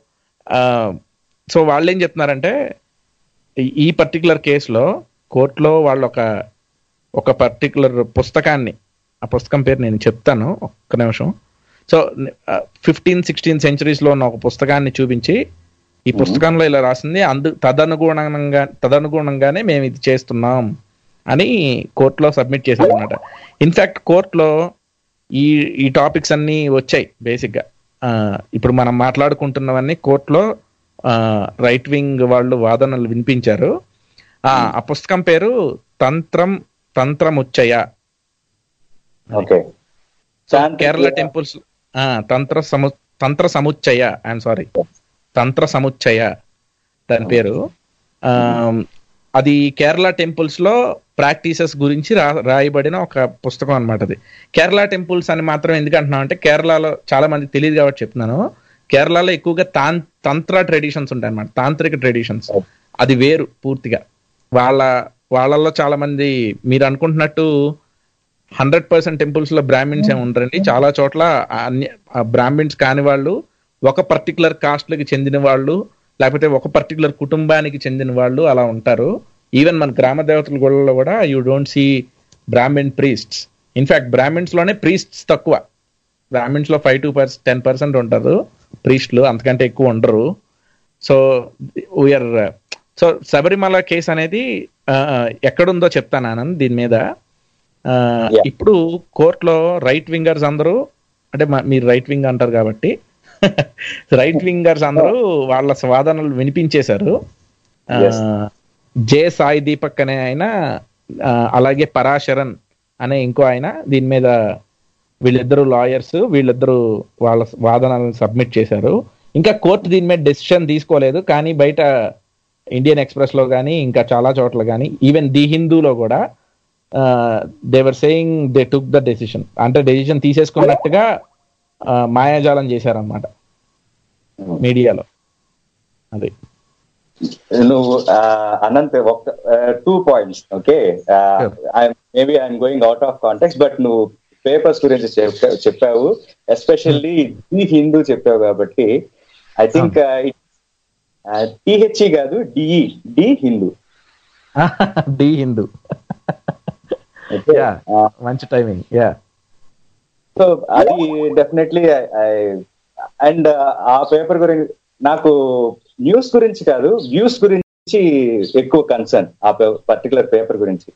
సో వాళ్ళు ఏం చెప్తున్నారంటే ఈ- ఈ పర్టికులర్ కేసులో కోర్టులో వాళ్ళు ఒక ఒక పర్టికులర్ పుస్తకాన్ని ఆ పుస్తకం పేరు నేను చెప్తాను ఒక్క నిమిషం సో ఫిఫ్టీన్ సిక్స్టీన్ సెంచరీస్ లో ఉన్న ఒక పుస్తకాన్ని చూపించి ఈ పుస్తకంలో ఇలా రాసింది అందు తదనుగుణంగా తదనుగుణంగానే మేము ఇది చేస్తున్నాం అని కోర్టులో సబ్మిట్ చేశారు అనమాట ఇన్ఫాక్ట్ కోర్టులో ఈ ఈ టాపిక్స్ అన్ని వచ్చాయి బేసిక్ గా ఆ, ఇప్పుడు మనం మాట్లాడుకుంటున్నవన్నీ కోర్టులో రైట్ వింగ్ వాళ్ళు వాదనలు వినిపించారు ఆ ఆ పుస్తకం పేరు తంత్రం తంత్రముచ్చయ ఓకే కేరళ టెంపుల్స్ ఆ, తంత్ర సము తంత్ర సముచ్చయ ఐఎమ్ సారీ తంత్ర సముచ్చయ దాని పేరు ఆ, అది కేరళ టెంపుల్స్ లో ప్రాక్టీసెస్ గురించి రా రాయబడిన ఒక పుస్తకం అన్నమాట అది కేరళ టెంపుల్స్ అని మాత్రం ఎందుకు అంటున్నాం అంటే కేరళలో చాలా మంది తెలియదు కాబట్టి చెప్తున్నాను కేరళలో ఎక్కువగా తాన్ తంత్ర ట్రెడిషన్స్ ఉంటాయి అన్నమాట తాంత్రిక ట్రెడిషన్స్ అది వేరు పూర్తిగా వాళ్ళ వాళ్ళల్లో చాలా మంది మీరు అనుకుంటున్నట్టు హండ్రెడ్ పర్సెంట్ టెంపుల్స్ లో బ్రాహ్మిన్స్ ఏమి ఉండరండి చాలా చోట్ల అన్య బ్రాహ్మిన్స్ కాని వాళ్ళు ఒక పర్టికులర్ కాస్ట్లకి చెందిన వాళ్ళు లేకపోతే ఒక పర్టికులర్ కుటుంబానికి చెందిన వాళ్ళు అలా ఉంటారు ఈవెన్ మన గ్రామ దేవతల గుళ్ళలో కూడా you don't see Brahmin priests in fact Brahmins లోనే ప్రీస్ట్స్ తక్కువ బ్రాహ్మిన్స్ లో five to percent ten percent ఉంటారు ప్రీస్ట్లు అంతకంటే ఎక్కువ ఉండరు so we're so Sabarimala case అనేది ఆ, ఎక్కడుందో చెప్తాను ఆనంద్ దీని మీద ఆ, Yeah. ఇప్పుడు కోర్టులో రైట్ వింగర్స్ అందరూ అంటే మా- మీరు రైట్ వింగ్ అంటారు కాబట్టి రైట్ వింగర్స్ అందరూ వాళ్ళ వాదనలు వినిపించేశారు ఆ, Yes. జే సాయి దీపక్ అనే ఆయన ఆ, అలాగే పరాశరన్ అనే ఇంకో ఆయన దీని మీద వీళ్ళిద్దరు లాయర్స్ వీళ్ళిద్దరు వాళ్ళ వాదనలను సబ్మిట్ చేశారు ఇంకా కోర్టు దీని మీద డెసిషన్ తీసుకోలేదు కానీ బయట ఇండియన్ ఎక్స్ప్రెస్ లో కానీ ఇంకా చాలా చోట్ల కానీ ఈవెన్ ది హిందూలో కూడా they were saying they took the decision అంటే డెసిషన్ తీసేసుకున్నట్టుగా ఆ, మాయాజాలం చేశారన్నమాట మీడియాలో అది నువ్వు ఆ, అనంత్ ఒక two points okay maybe I'm going out of context but నువ్వు పేపర్స్ గురించి చెప్పా- చెప్పావు ఎస్పెషల్లీ ది హిందూ చెప్పావు కాబట్టి ఐ థింక్ టిహెచ్ఈ కాదు D E the Hindu the Hindu yeah మంచి టైమింగ్ యా సో అది డెఫినెట్లీ అండ్ ఆ పేపర్ గురించి నాకు న్యూస్ గురించి కాదు వ్యూస్ గురించి ఎక్కువ కన్సర్న్ ఆ పర్టికులర్ పేపర్ గురించి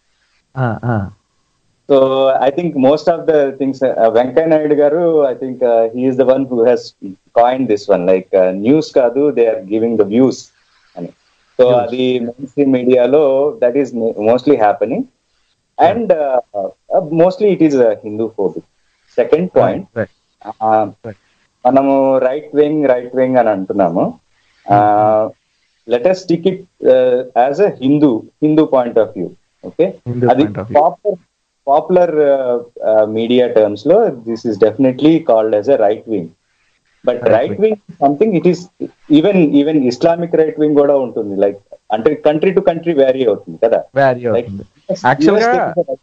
so I think most of the things Venkaiah Naidu garu I think he's the one who has coin this one like news కాదు they are giving the views అని సో అది మెయిన్ స్ట్రీమ్ మీడియాలో that is mostly happening and mostly it is Hindu phobic second point మనము right wing right wing అని అంటున్నాము let's stick it as a Hindu Hindu point of view okay Hindu అది point of view. Popular popular media terms లో this is definitely called as a right wing but Right right wing something it is even even Islamic right wing కూడా ఉంటుంది like అంటే country to country vary అవుతుంది కదా vary అవుతుంది Actual గా-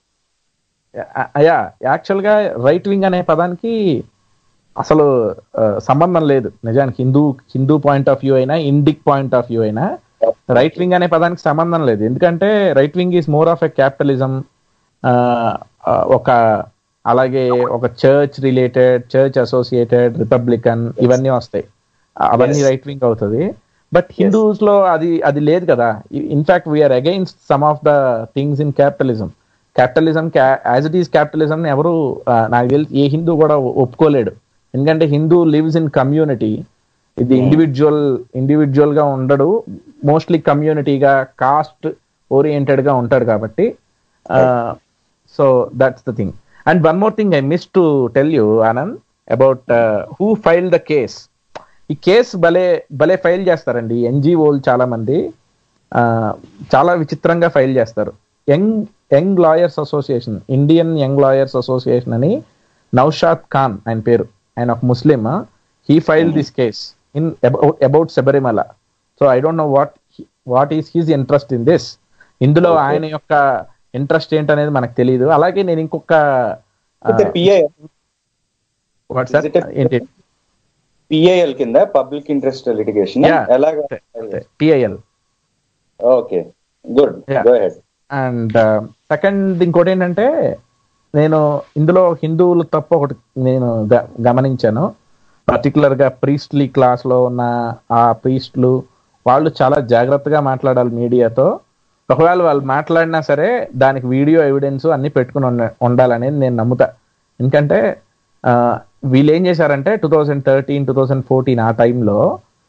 yeah actual గా right wing అనే పదానికి అసలు ఆ, సంబంధం లేదు నిజానికి Hindu Hindu point of view అయినా ఇండిక్ పాయింట్ ఆఫ్ వ్యూ అయినా రైట్ వింగ్ అనే పదానికి సంబంధం లేదు ఎందుకంటే right wing is more of a capitalism ఒక అలాగే ఒక church related church associated Republican ఇవన్నీ వస్తాయి అవన్నీ Yes. రైట్ వింగ్ అవుతుంది బట్ హిందూస్ లో అది అది లేదు కదా in fact we're against some of the things in capitalism capitalism as it is capitalism ఎవరు ఆ, నాకు తెలిసి ఏ హిందూ కూడా ఒ- ఒప్పుకోలేడు ఎందుకంటే హిందూ లివ్స్ ఇన్ కమ్యూనిటీ ఇది ఇండివిజువల్ ఇండివిజువల్ గా ఉండడు మోస్ట్లీ కమ్యూనిటీగా కాస్ట్ ఓరియంటెడ్ గా ఉంటాడు కాబట్టి so that's the thing and one more thing I miss to tell you Anand about who file the case ఈ కేసు భలే భలే ఫైల్ చేస్తారండి ఎన్జిఓలు చాలా మంది ఆ, చాలా విచిత్రంగా ఫైల్ చేస్తారు young young lawyers association Indian young lawyers association అని నౌషాద్ ఖాన్ ఆయన పేరు ఆయన ఒక Muslim he file this case in about Sabarimala so I don't know what what is his interest in this ఇందులో ఆయన యొక్క ఇంట్రెస్ట్ ఏంటనేది మనకు తెలియదు అలాగే నేను ఇంకొక PI what sir Is it a- ఏంటి పిఐఎల్ కింద పబ్లిక్ ఇంట్రెస్ట్ లిటిగేషన్ Yeah. ఎలాగా PIL okay good Yeah. Go head and second ఇంకోటి ఏంటంటే నేను ఇందులో హిందువులు తప్ప ఒకటి నేను గ- గమనించాను పర్టికులర్ గా ప్రీస్ట్లీ క్లాస్ లో ఉన్న ఆ ప్రీస్ట్లు వాళ్ళు చాలా జాగ్రత్తగా మాట్లాడాలి మీడియాతో ఒకవేళ వాళ్ళు మాట్లాడినా సరే దానికి వీడియో ఎవిడెన్స్ అన్ని పెట్టుకుని ఉండ- ఉండాలనేది నేను నమ్ముతా ఎందుకంటే ఆ, వీళ్ళు ఏం చేశారంటే two thousand thirteen two thousand fourteen ఆ టైంలో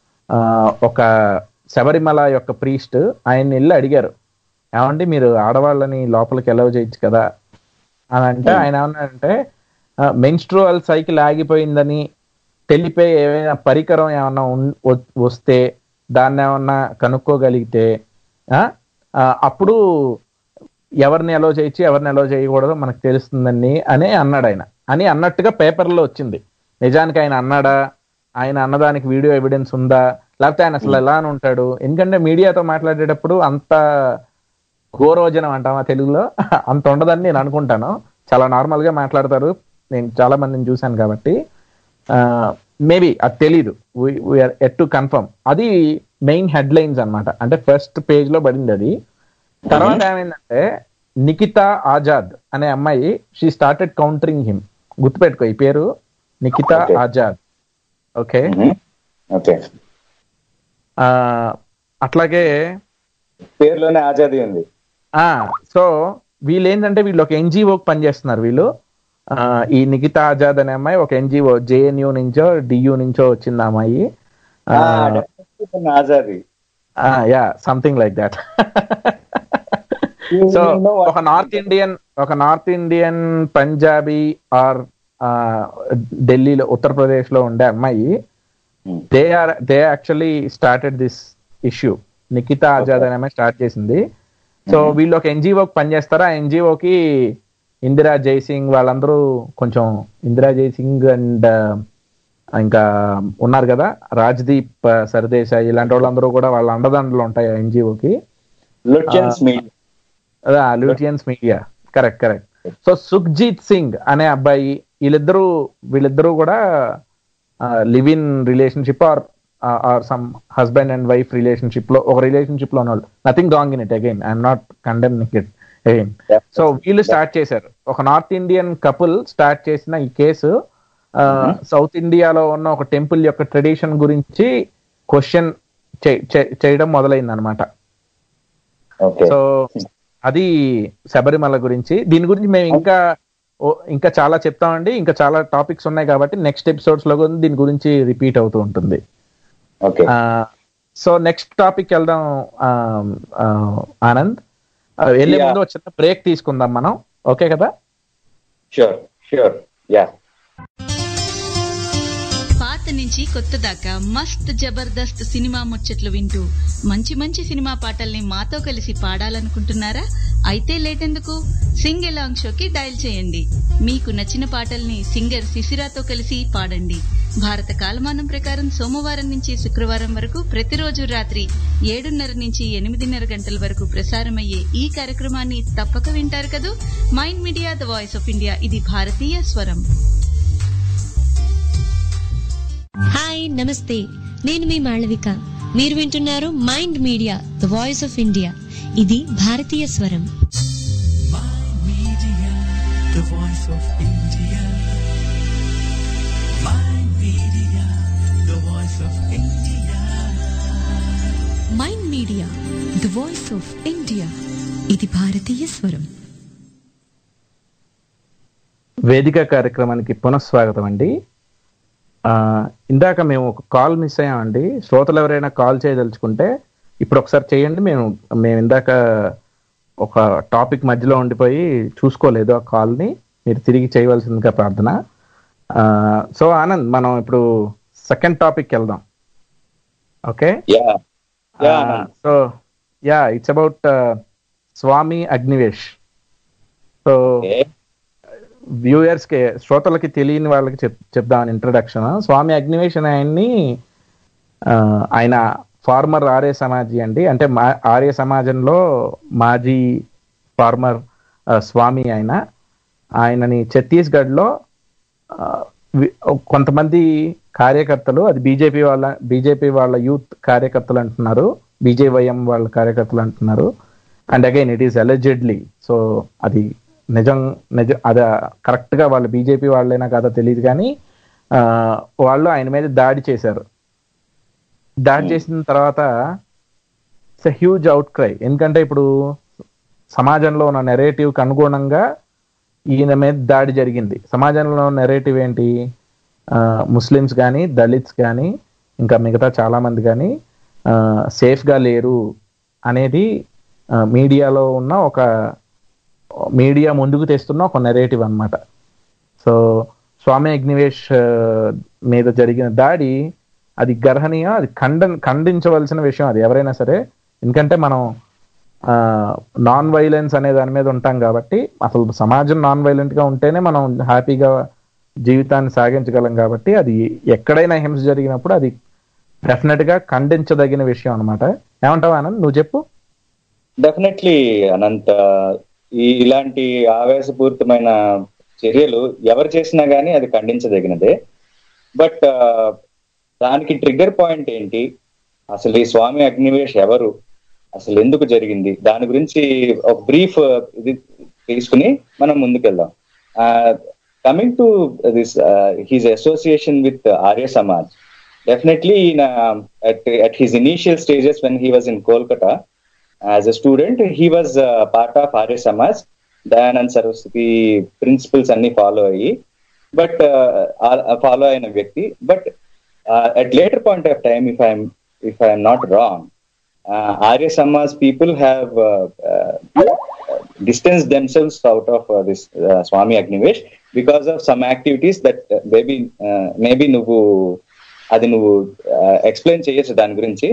ఒక శబరిమల యొక్క ప్రీస్ట్ ఆయన్ని వెళ్ళి అడిగారు ఏమండి మీరు ఆడవాళ్ళని లోపలికి ఎలవ్ చేయొచ్చు కదా అని అంటే ఆయన ఏమన్నాడంటే మెన్స్ట్రువల్ సైకిల్ ఆగిపోయిందని తెలిపే ఏమైనా పరికరం ఏమన్నా ఉన్- వ- వస్తే దాన్ని ఏమన్నా కనుక్కోగలిగితే ఆ, ఆ, అప్పుడు ఎవరిని ఎలో చేయొచ్చు ఎవరిని ఎలో చేయకూడదు మనకు తెలుస్తుందని అని అన్నాడు ఆయన అని అన్నట్టుగా పేపర్లో వచ్చింది నిజానికి ఆయన అన్నాడా ఆయన అన్నదానికి వీడియో ఎవిడెన్స్ ఉందా లేకపోతే ఆయన అసలు ఎలా అని ఉంటాడు ఎందుకంటే మీడియాతో మాట్లాడేటప్పుడు అంత ఘోరోజనం అంటామా తెలుగులో అంత ఉండదని నేను అనుకుంటాను చాలా నార్మల్ గా మాట్లాడతారు నేను చాలా మందిని చూశాను కాబట్టి మేబీ అది తెలీదు వీఆర్ ఎట్ టు కన్ఫర్మ్ అది మెయిన్ హెడ్ లైన్స్ అనమాట అంటే ఫస్ట్ పేజ్ లో పడింది అది తర్వాత ఏమైందంటే నికితా ఆజాద్ అనే అమ్మాయి షీ స్టార్టెడ్ కౌంటరింగ్ హిమ్ గుర్తుపెట్టుకో ఈ పేరు Nikita Okay. Azad okay okay అట్లాగే పేరులోనే ఆజాదీ ఉంది ఆ సో వీళ్ళు ఏంటంటే వీళ్ళు ఒక ఎన్జిఓకి పనిచేస్తున్నారు వీళ్ళు ఆ, ఈ నిఖితా ఆజాద్ అనే అమ్మాయి ఒక ఎన్జిఓ జేఎన్యూ నుంచో డియూ నుంచో వచ్చింది ఆ అమ్మాయి ఆ, definitely ఆజాదీ yeah something like that You so know what- ఒక నార్త్ ఇండియన్ ఒక నార్త్ ఇండియన్ పంజాబీ ఆర్ ఢిల్లీలో ఉత్తరప్రదేశ్ లో ఉండే అమ్మాయి Hmm. They are they actually started this issue Nikita Azad అనే అమ్మాయి స్టార్ట్ చేసింది సో వీళ్ళు ఒక ఎన్జిఓకి పనిచేస్తారు ఆ ఎన్జిఓకి ఇందిరా జైసింగ్ వాళ్ళందరూ కొంచెం ఇందిరా జైసింగ్ అండ్ ఇంకా ఉన్నారు కదా రాజ్దీప్ సర్దేశాయ్ ఇలాంటి వాళ్ళందరూ కూడా వాళ్ళ అండదండలు ఉంటాయి ఆ ఎన్జిఓకి లుట్యన్స్ మీడియా అదే Lutyens media correct correct so Sukhjeet Singh అనే అబ్బాయి వీళ్ళిద్దరూ వీళ్ళిద్దరూ కూడా live in relationship or or some husband and wife relationship లో ఒక రిలేషన్షిప్ లో ఉన్నవాళ్ళు nothing wrong in it again I'm not condemning it again so వీళ్ళు స్టార్ట్ చేశారు ఒక నార్త్ ఇండియన్ కపుల్ స్టార్ట్ చేసిన ఈ కేసు సౌత్ ఇండియాలో ఉన్న ఒక టెంపుల్ యొక్క ట్రెడిషన్ గురించి క్వశ్చన్ చేయడం మొదలైంది అనమాట ఓకే సో అది శబరిమల గురించి దీని గురించి మేము ఇంకా ఓ- ఇంకా చాలా చెప్తామండి ఇంకా చాలా టాపిక్స్ ఉన్నాయి కాబట్టి నెక్స్ట్ ఎపిసోడ్స్ లో కూడా దీని గురించి రిపీట్ అవుతూ ఉంటుంది ఓకే సో నెక్స్ట్ టాపిక్ వెళ్దాం ఆ, ఆ, ఆనంద్ ఆ, వెళ్ళే Yeah. ముందు ఒక చిన్న బ్రేక్ తీసుకుందాం మనం ఓకే కదా షూర్ షూర్ యా పాత నుంచి కొత్త దాకా మస్త్ జబర్దస్త్ సినిమా ముచ్చట్లు వింటూ మంచి మంచి సినిమా పాటల్ని మాతో కలిసి పాడాలనుకుంటున్నారా అయితే లేటెందుకు సింగ్ ఎలాంగ్ షోకి డయల్ చేయండి మీకు నచ్చిన పాటల్ని సింగర్ శిశిరాతో కలిసి పాడండి భారత కాలమానం ప్రకారం సోమవారం నుంచి శుక్రవారం వరకు ప్రతిరోజు రాత్రి ఏడున్నర నుంచి ఎనిమిదిన్నర గంటల వరకు ప్రసారమయ్యే ఈ కార్యక్రమాన్ని తప్పక వింటారు కదూ mind media the voice of India ఇది భారతీయ స్వరం హాయ్ నమస్తే నేను మీ మాళవిక మీరు వింటున్నారు mind media the voice of India ఇది భారతీయ స్వరం the voice of India. Mind Media, the voice of India. Mind media the voice of India ఇది భారతీయ స్వరం వేదిక కార్యక్రమానికి పునఃస్వాగతం అండి ఆ, ఇందాక మేము ఒక కాల్ మిస్ అయ్యామండి శ్రోతలు ఎవరైనా కాల్ చేయదలుచుకుంటే ఇప్పుడు ఒకసారి చేయండి మేము మేము ఇందాక ఒక టాపిక్ మధ్యలో ఉండిపోయి చూసుకోలేదు ఆ కాల్ని మీరు తిరిగి చేయవలసిందిగా ప్రార్థన ఆ, సో ఆనంద్ మనం ఇప్పుడు సెకండ్ టాపిక్ వెళ్దాం okay yeah yeah Anand. So yeah it's about Swami Agnivesh so okay viewers కి శ్రోతలకి తెలియని వాళ్ళకి చెప్ చెప్దామని ఇంట్రడక్షన్ స్వామి అగ్నివేష్ అనే ఆయన్ని ఆ, ఆయన ఫార్మర్ ఆర్య సమాజీ అండి అంటే మా ఆర్య సమాజంలో మాజీ ఫార్మర్ ఆ, స్వామి ఆయన ఆయనని ఛత్తీస్గఢ్లో ఆ, వి- కొంతమంది కార్యకర్తలు అది బీజేపీ వాళ్ళ బీజేపీ వాళ్ళ యూత్ కార్యకర్తలు అంటున్నారు బీజేవైఎం వాళ్ళ కార్యకర్తలు అంటున్నారు and again it is allegedly so అది నిజం నిజ అది కరెక్ట్ గా వాళ్ళు బీజేపీ వాళ్ళైనా కాదో తెలియదు కానీ ఆ, వాళ్ళు ఆయన మీద దాడి చేశారు దాడి చేసిన తర్వాత ఇట్స్ హ్యూజ్ అవుట్ క్రై ఎందుకంటే ఇప్పుడు సమాజంలో ఉన్న నెరేటివ్కి అనుగుణంగా ఈయన మీద దాడి జరిగింది సమాజంలో నెరేటివ్ ఏంటి ఆ, ముస్లిమ్స్ కానీ దళిత్స్ కానీ ఇంకా మిగతా చాలా మంది కానీ ఆ, safe గా లేరు అనేది ఆ, మీడియాలో ఉన్న ఒక మీడియా ముందుకు తెస్తున్న ఒక నెరేటివ్ అన్నమాట సో స్వామి అగ్నివేష్ ఆ, మీద జరిగిన దాడి అది గర్హనీయం అది ఖండ ఖండించవలసిన విషయం అది ఎవరైనా సరే ఎందుకంటే మనం నాన్ వైలెన్స్ అనే దాని మీద ఉంటాం కాబట్టి అసలు సమాజం నాన్ వైలెంట్ గా ఉంటేనే మనం హ్యాపీగా జీవితాన్ని సాగించగలం కాబట్టి అది ఎక్కడైనా హింస జరిగినప్పుడు అది డెఫినెట్ గా ఖండించదగిన విషయం అన్నమాట ఏమంటావు ఆనంద్ నువ్వు చెప్పు డెఫినెట్లీ అనంత ఈ ఇలాంటి ఆవేశపూరితమైన చర్యలు ఎవరు చేసినా గానీ అది ఖండించదగినదే బట్ దానికి ట్రిగ్గర్ పాయింట్ ఏంటి అసలు ఈ స్వామి అగ్నివేష్ ఎవరు అసలు ఎందుకు జరిగింది దాని గురించి ఒక బ్రీఫ్ ఇది తీసుకుని మనం ముందుకెళ్దాం coming to this he's association with Arya Samaj definitely ఈయన at his initial stages when he was in Kolkata as a student he was part of Arya Samaj Dayanand Saraswati principles అన్ని ఫాలో అయ్యి బట్ ఫాలో అయిన వ్యక్తి but at later point of time if I'm if I'm not wrong Arya Samaj people have distance themselves out of uh, this uh, Swami Agnivesh because of some activities that uh, maybe uh, maybe నువ్వు అది నువ్వు explain చేయొచ్చు దాని గురించి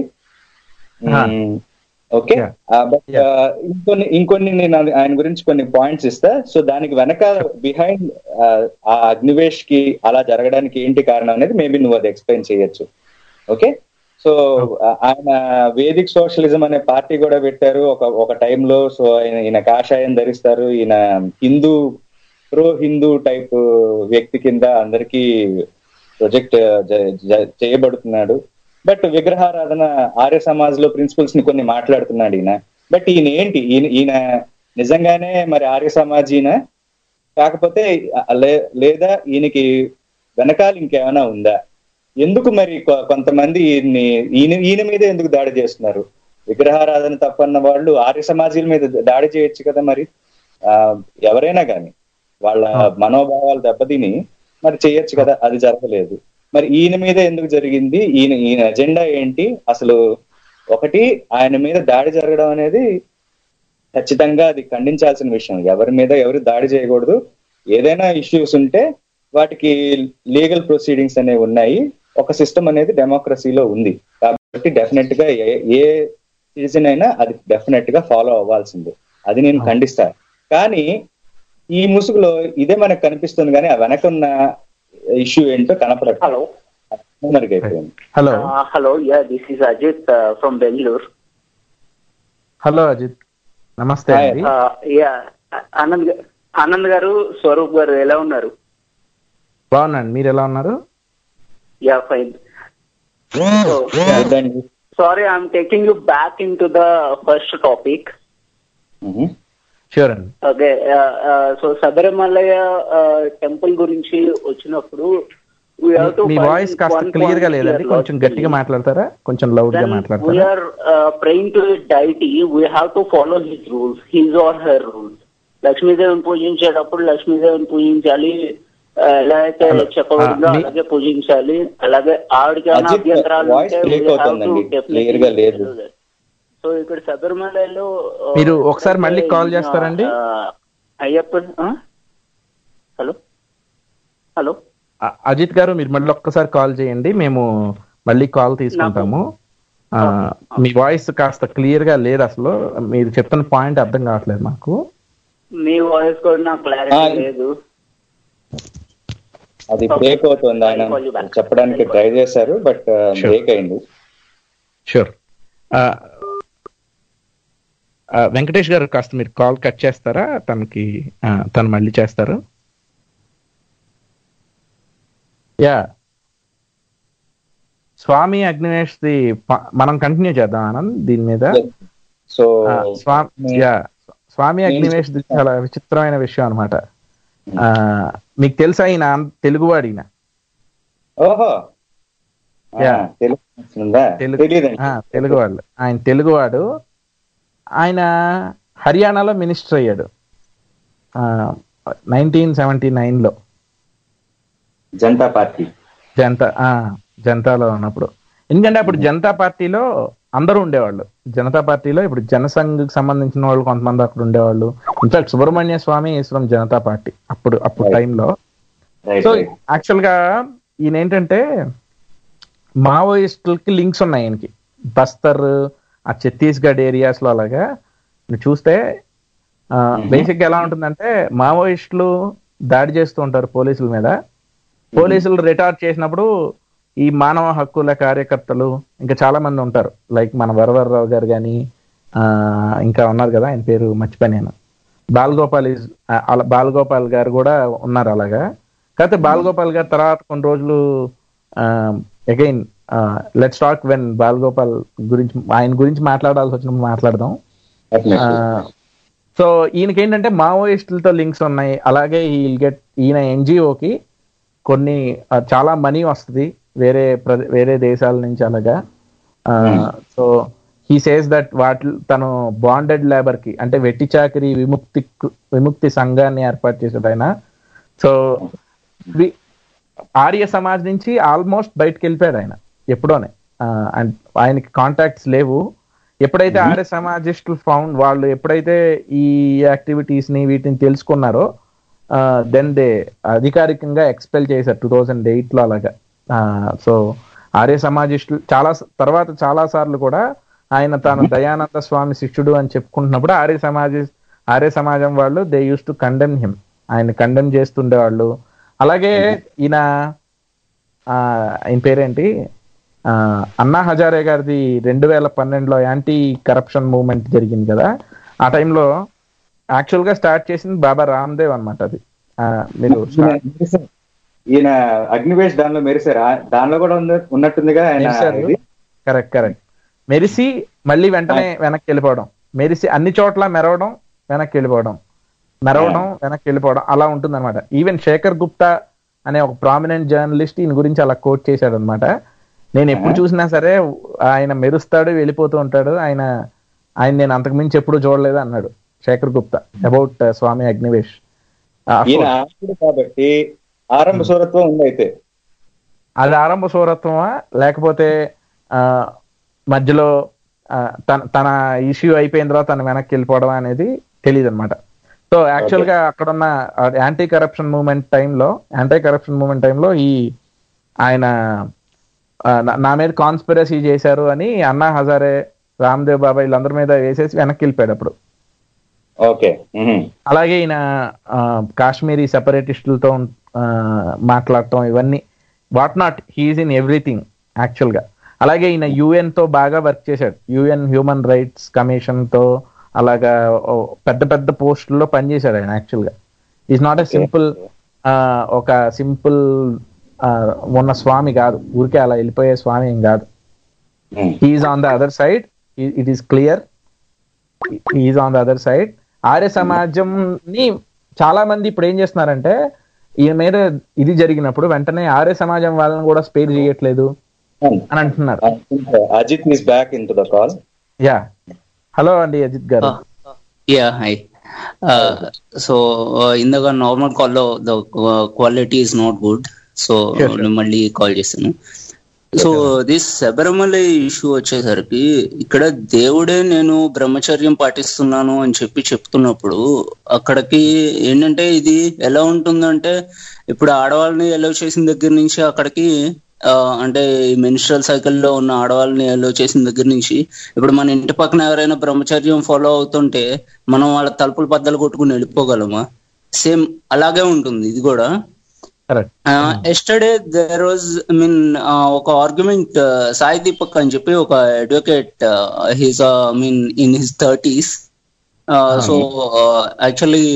okay Yeah. But ఇంకొన్ని ఇంకొన్ని నేను అది- ఆయన గురించి కొన్ని పాయింట్స్ ఇస్తా సో దానికి వెనక బిహైండ్ ఆ అగ్నివేష్ కి అలా జరగడానికి ఏంటి కారణం అనేది మేబీ నువ్వు అది ఎక్స్ప్లెయిన్ చేయొచ్చు ఓకే సో ఆయన వేదిక్ సోషలిజం అనే పార్టీ కూడా పెట్టారు ఒక ఒక టైంలో సో ఆయన ఈయన కాషాయం ధరిస్తారు ఈయన హిందూ ప్రో హిందూ టైప్ వ్యక్తి కింద అందరికీ ప్రొజెక్ట్ చేయబడుతున్నాడు బట్ విగ్రహారాధన ఆర్య సమాజ్ లో ప్రిన్సిపల్స్ ని కొన్ని మాట్లాడుతున్నాడు ఈయన బట్ ఈయన ఏంటి ఈయన ఈయన నిజంగానే మరి ఆర్య సమాజ్ ఈయన కాకపోతే లే- లేదా ఈయనకి వెనకాల ఇంకేమైనా ఉందా ఎందుకు మరి కొ- కొంతమంది ఈయన్ని ఈయన ఈయన మీద ఎందుకు దాడి చేస్తున్నారు విగ్రహారాధన తప్పన్న వాళ్ళు ఆర్య సమాజీల మీద దాడి చేయొచ్చు కదా మరి ఆ ఎవరైనా కానీ వాళ్ళ మనోభావాలు దెబ్బతిని మరి చేయొచ్చు కదా అది జరగలేదు మరి ఈయన మీద ఎందుకు జరిగింది ఈయన ఈయన ఎజెండా ఏంటి అసలు ఒకటి ఆయన మీద దాడి జరగడం అనేది ఖచ్చితంగా అది ఖండించాల్సిన విషయం ఎవరి మీద ఎవరు దాడి చేయకూడదు ఏదైనా ఇష్యూస్ ఉంటే వాటికి లీగల్ ప్రొసీడింగ్స్ అనేవి ఉన్నాయి ఒక సిస్టమ్ అనేది డెమోక్రసీలో ఉంది కాబట్టి డెఫినెట్ గా ఏ- ఏ సిటిజన్ అయినా అది డెఫినెట్ గా ఫాలో అవ్వాల్సిందే అది నేను ఖండిస్తా కానీ ఈ ముసుగులో ఇదే మనకు కనిపిస్తుంది కానీ ఆ వెనక ఉన్న ఇష్యూ ఏంటో కనపడదు హలో మనకి అయిపోయింది hello hello yeah this is Ajit from Bengaluru hello Ajit నమస్తే అండి యా ఆనంద్ గా- ఆనంద్ గారు స్వరూప్ గారు ఎలా ఉన్నారు బాగున్నాండి మీరు ఎలా ఉన్నారు yeah fine sorry I'm taking you back in to the first topic sure అండి ఓకే సో శబరిమలయ టెంపుల్ గురించి వచ్చినప్పుడు we have to మీ find వాయిస్ కాస్త one క్లియర్ గా point లేదండి here, కొంచెం గట్టిగా మాట్లాడతారా కొంచెం లౌడ్ గా when we మాట్లాడతారా are uh, praying to a deity, we have to follow his rules, his or her rules. లక్ష్మీదేవిని పూజించేటప్పుడు లక్ష్మీదేవిని పూజించాలి ఆ, ఎలా అయితే చెప్పబడిందో ఆ, మీ- అలాగే పూజించాలి అలాగే ఆవిడకి ఏమైనా అజిత్, అభ్యంతరాలు voice ఉంటే break అవుతుందండి. Clear గా లేదు. సో ఇక్కడ శబరిమలలో ఆ, మీరు ఒకసారి మళ్ళీ call చేస్తారండి? ఆ, అయ్యప్ప ఆ? హలో హలో అ- అజిత్ గారు మీరు మళ్ళీ ఒక్కసారి కాల్ చేయండి మేము మళ్ళీ కాల్ తీసుకుంటాము ఆ, మీ వాయిస్ కాస్త క్లియర్ గా లేదు అసలు మీరు చెప్తున్న పాయింట్ అర్థం కావట్లేదు మాకు మీ వాయిస్ కూడా నాకు క్లారిటీ ఆ, లేదు అది బ్రేక్ అవుతుంది ఆయన చెప్పడానికి ట్రై చేశారు బట్ బ్రేక్ అయింది షూర్ వెంకటేష్ గారు కాస్త మీరు కాల్ కట్ చేస్తారా తనకి ఆ, తను మళ్ళీ చేస్తారు యా స్వామి అగ్నివేష్ ది ప- మనం కంటిన్యూ చేద్దాం ఆనంద్ దీని మీద so ah, Swami yeah Swami Agnivesh the చాలా విచిత్రమైన విషయం అనమాట మీకు తెలుసా ఈయన తెలుగువాడు ఈయన ఓహో Yeah. తెలుగు వస్తుందా? తెలుగు తెలీదండి ఆ, తెలుగు వాళ్ళు ఆయన తెలుగువాడు ఆయన హర్యానాలో మినిస్టర్ అయ్యాడు నైన్టీన్ సెవెంటీ లో జనతా పార్టీ జనతా ఆ, జనతాలో ఉన్నప్పుడు ఎందుకంటే అప్పుడు జనతా పార్టీలో అందరూ ఉండేవాళ్ళు జనతా పార్టీలో ఇప్పుడు జనసంఘ్ సంబంధించిన వాళ్ళు కొంతమంది అక్కడ ఉండేవాళ్ళు ఇన్ఫాక్ట్ సుబ్రహ్మణ్య స్వామి ఈశ్వరం జనతా పార్టీ అప్పుడు అప్పుడు Right. టైంలో రైట్ సో రైట్ యాక్చువల్ గా ఈయన ఏంటంటే మావోయిస్టులకి లింక్స్ ఉన్నాయి ఆయనకి బస్తర్ ఆ ఛత్తీస్గఢ్ ఏరియాస్ లో అలాగా నువ్వు చూస్తే బేసిక్ గా ఎలా ఉంటుందంటే మావోయిస్టులు దాడి చేస్తూ ఉంటారు పోలీసుల మీద పోలీసులు రిటార్ట్ చేసినప్పుడు ఈ మానవ హక్కుల కార్యకర్తలు ఇంకా చాలా మంది ఉంటారు లైక్ మన వరవరరావు గారు కానీ ఇంకా ఉన్నారు కదా ఆయన పేరు మర్చిపోయాను బాలగోపాల్ ఇస్ అలా బాలగోపాల్ గారు కూడా ఉన్నారు అలాగా కాకపోతే బాలగోపాల్ గారు తర్వాత కొన్ని రోజులు again let's talk when Balagopal గురించి ఆయన గురించి మాట్లాడాల్సి వచ్చినప్పుడు మాట్లాడదాం సో ఈయనకి ఏంటంటే మావోయిస్టులతో లింక్స్ ఉన్నాయి అలాగే ఈ గెట్ ఈయన ఎన్జిఓకి కొన్ని ఆ, చాలా మనీ వస్తుంది వేరే ప్ర- వేరే దేశాల నుంచి అలాగా సో హీ సేస్ దట్ వాటి తను బాండెడ్ లేబర్ కి అంటే వెట్టి చాకరీ విముక్తి విముక్తి సంఘాన్ని ఏర్పాటు చేశాడు ఆయన సో వి- ఆర్య సమాజ్ నుంచి ఆల్మోస్ట్ బయటకు వెళ్ళిపోయాడు ఆయన ఎప్పుడోనే ఆ, అండ్ ఆయనకి కాంటాక్ట్స్ లేవు ఎప్పుడైతే ఆర్య సమాజిస్టులు ఫౌండ్ వాళ్ళు ఎప్పుడైతే ఈ యాక్టివిటీస్ ని వీటిని తెలుసుకున్నారో దెన్ దే అధికారికంగా ఎక్స్పెల్ చేశారు టూ థౌజండ్ ఎయిట్ లో అలాగా సో ఆర్య సమాజిస్టులు చాలా స- తర్వాత చాలా సార్లు కూడా ఆయన తాను దయానంద స్వామి శిష్యుడు అని చెప్పుకుంటున్నప్పుడు ఆర్య సమాజ ఆర్య సమాజం వాళ్ళు they use to condemn him ఆయన కండెమ్ చేస్తుండేవాళ్ళు అలాగే ఈయన ఆ, ఆయన పేరేంటి ఆ, అన్నా హజారే గారిది రెండు వేల పన్నెండులో యాంటీ కరప్షన్ మూవ్మెంట్ జరిగింది కదా ఆ టైంలో యాక్చువల్ గా స్టార్ట్ చేసింది బాబా రామ్దేవ్ అన్నమాట అది ఆ, మీరు start- ఈయన అగ్నివేష్ దానిలో మెరిసారు ఆ- దానిలో కూడా ఉంది ఉన్నట్టుందిగా ఆయన మెరిశారు. ఇది. కరెక్ట్ కరెక్ట్ మెరిసి మళ్ళీ వెంటనే వెనక్కి వెళ్ళిపోవడం మెరిసి అన్ని చోట్ల మెరవడం వెనక్కి వెళ్ళిపోవడం మెరవడం వెనక్కి వెళ్ళిపోవడం అలా ఉంటుంది అనమాట ఈవెన్ శేఖర్ గుప్తా అనే ఒక ప్రామినెంట్ జర్నలిస్ట్ ఈయన గురించి అలా కోట్ చేశాడు అనమాట నేను ఎప్పుడు చూసినా సరే ఆయన మెరుస్తాడు వెళ్ళిపోతూ ఉంటాడు ఆయన ఆయన నేను అంతకు మించి ఎప్పుడు చూడలేదు అన్నాడు Shekhar Gupta about Swami Agnivesh Ah, of ఈయన course. ఆర్యుడు కాబట్టి ఆరంభ సూరత్వం ఉంది అయితే అది ఆరంభ సౌరత్వమా లేకపోతే ఆ, మధ్యలో ఆ, తన తన ఇష్యూ అయిపోయిన తర్వాత తను వెనక్కి వెళ్ళిపోవడం అనేది తెలియదు అనమాట సో యాక్చువల్ గా అక్కడ ఉన్న యాంటీ కరప్షన్ మూవ్మెంట్ టైంలో యాంటీ కరప్షన్ మూవ్మెంట్ టైంలో ఈ ఆయన ఆ, నా- నా మీద కాన్స్పిరసీ చేశారు అని అన్నా హజారే రామ్దేవ్ బాబా వీళ్ళందరి మీద వేసేసి వెనక్కి వెళ్ళిపోయాడు అప్పుడు ఓకే అలాగే ఈయన ఆ, కాశ్మీరీ సెపరేటిస్టులతో ఆ, మాట్లాడటం ఇవన్నీ what not he's in everything actual గా అలాగే ఈయన UN తో బాగా వర్క్ చేశాడు యుఎన్ హ్యూమన్ రైట్స్ కమిషన్ తో అలాగా ఓ పెద్ద పెద్ద పోస్టుల్లో పనిచేశాడు ఆయన యాక్చువల్ గా ఈజ్ నాట్ ఎ సింపుల్ ఒక సింపుల్ ఉన్న స్వామి కాదు ఊరికే అలా వెళ్ళిపోయే స్వామి ఏం కాదు is on the other side it is clear is on the other side Arya సమాజంని చాలా మంది ఇప్పుడు ఏం చేస్తున్నారంటే ఈయన మీద ఇది జరిగినప్పుడు వెంటనే ఆర్య సమాజం వాళ్ళని కూడా స్పేర్ చేయట్లేదు అని అంటున్నారు Ajit is back in to the call yeah hello అండి Ajit garu Yeah, hi. Uh, so uh, ఇందాక నార్మల్ కాల్లో the quality is not good so మళ్ళీ కాల్ చేస్తాను సో దిస్ శబరిమల ఇష్యూ వచ్చేసరికి ఇక్కడ దేవుడే నేను బ్రహ్మచర్యం పాటిస్తున్నాను అని చెప్పి చెప్తున్నప్పుడు అక్కడికి ఏంటంటే ఇది ఎలా ఉంటుందంటే ఇప్పుడు ఆడవాళ్ళని ఎలో చేసిన దగ్గర నుంచి అక్కడికి ఆ, అంటే మెన్స్ట్రల్ సైకిల్లో ఉన్న ఆడవాళ్ళని ఎలో చేసిన దగ్గర నుంచి ఇప్పుడు మన ఇంటి పక్కన ఎవరైనా బ్రహ్మచర్యం ఫాలో అవుతుంటే మనం వాళ్ళ తలుపులు బద్దలు కొట్టుకుని వెళ్ళిపోగలమా సేమ్ అలాగే ఉంటుంది ఇది కూడా yesterday there was I mean ఒక ఆర్గ్యుమెంట్ సాయి దీపక్ అని చెప్పి ఒక advocate he's I mean in his thirties so actually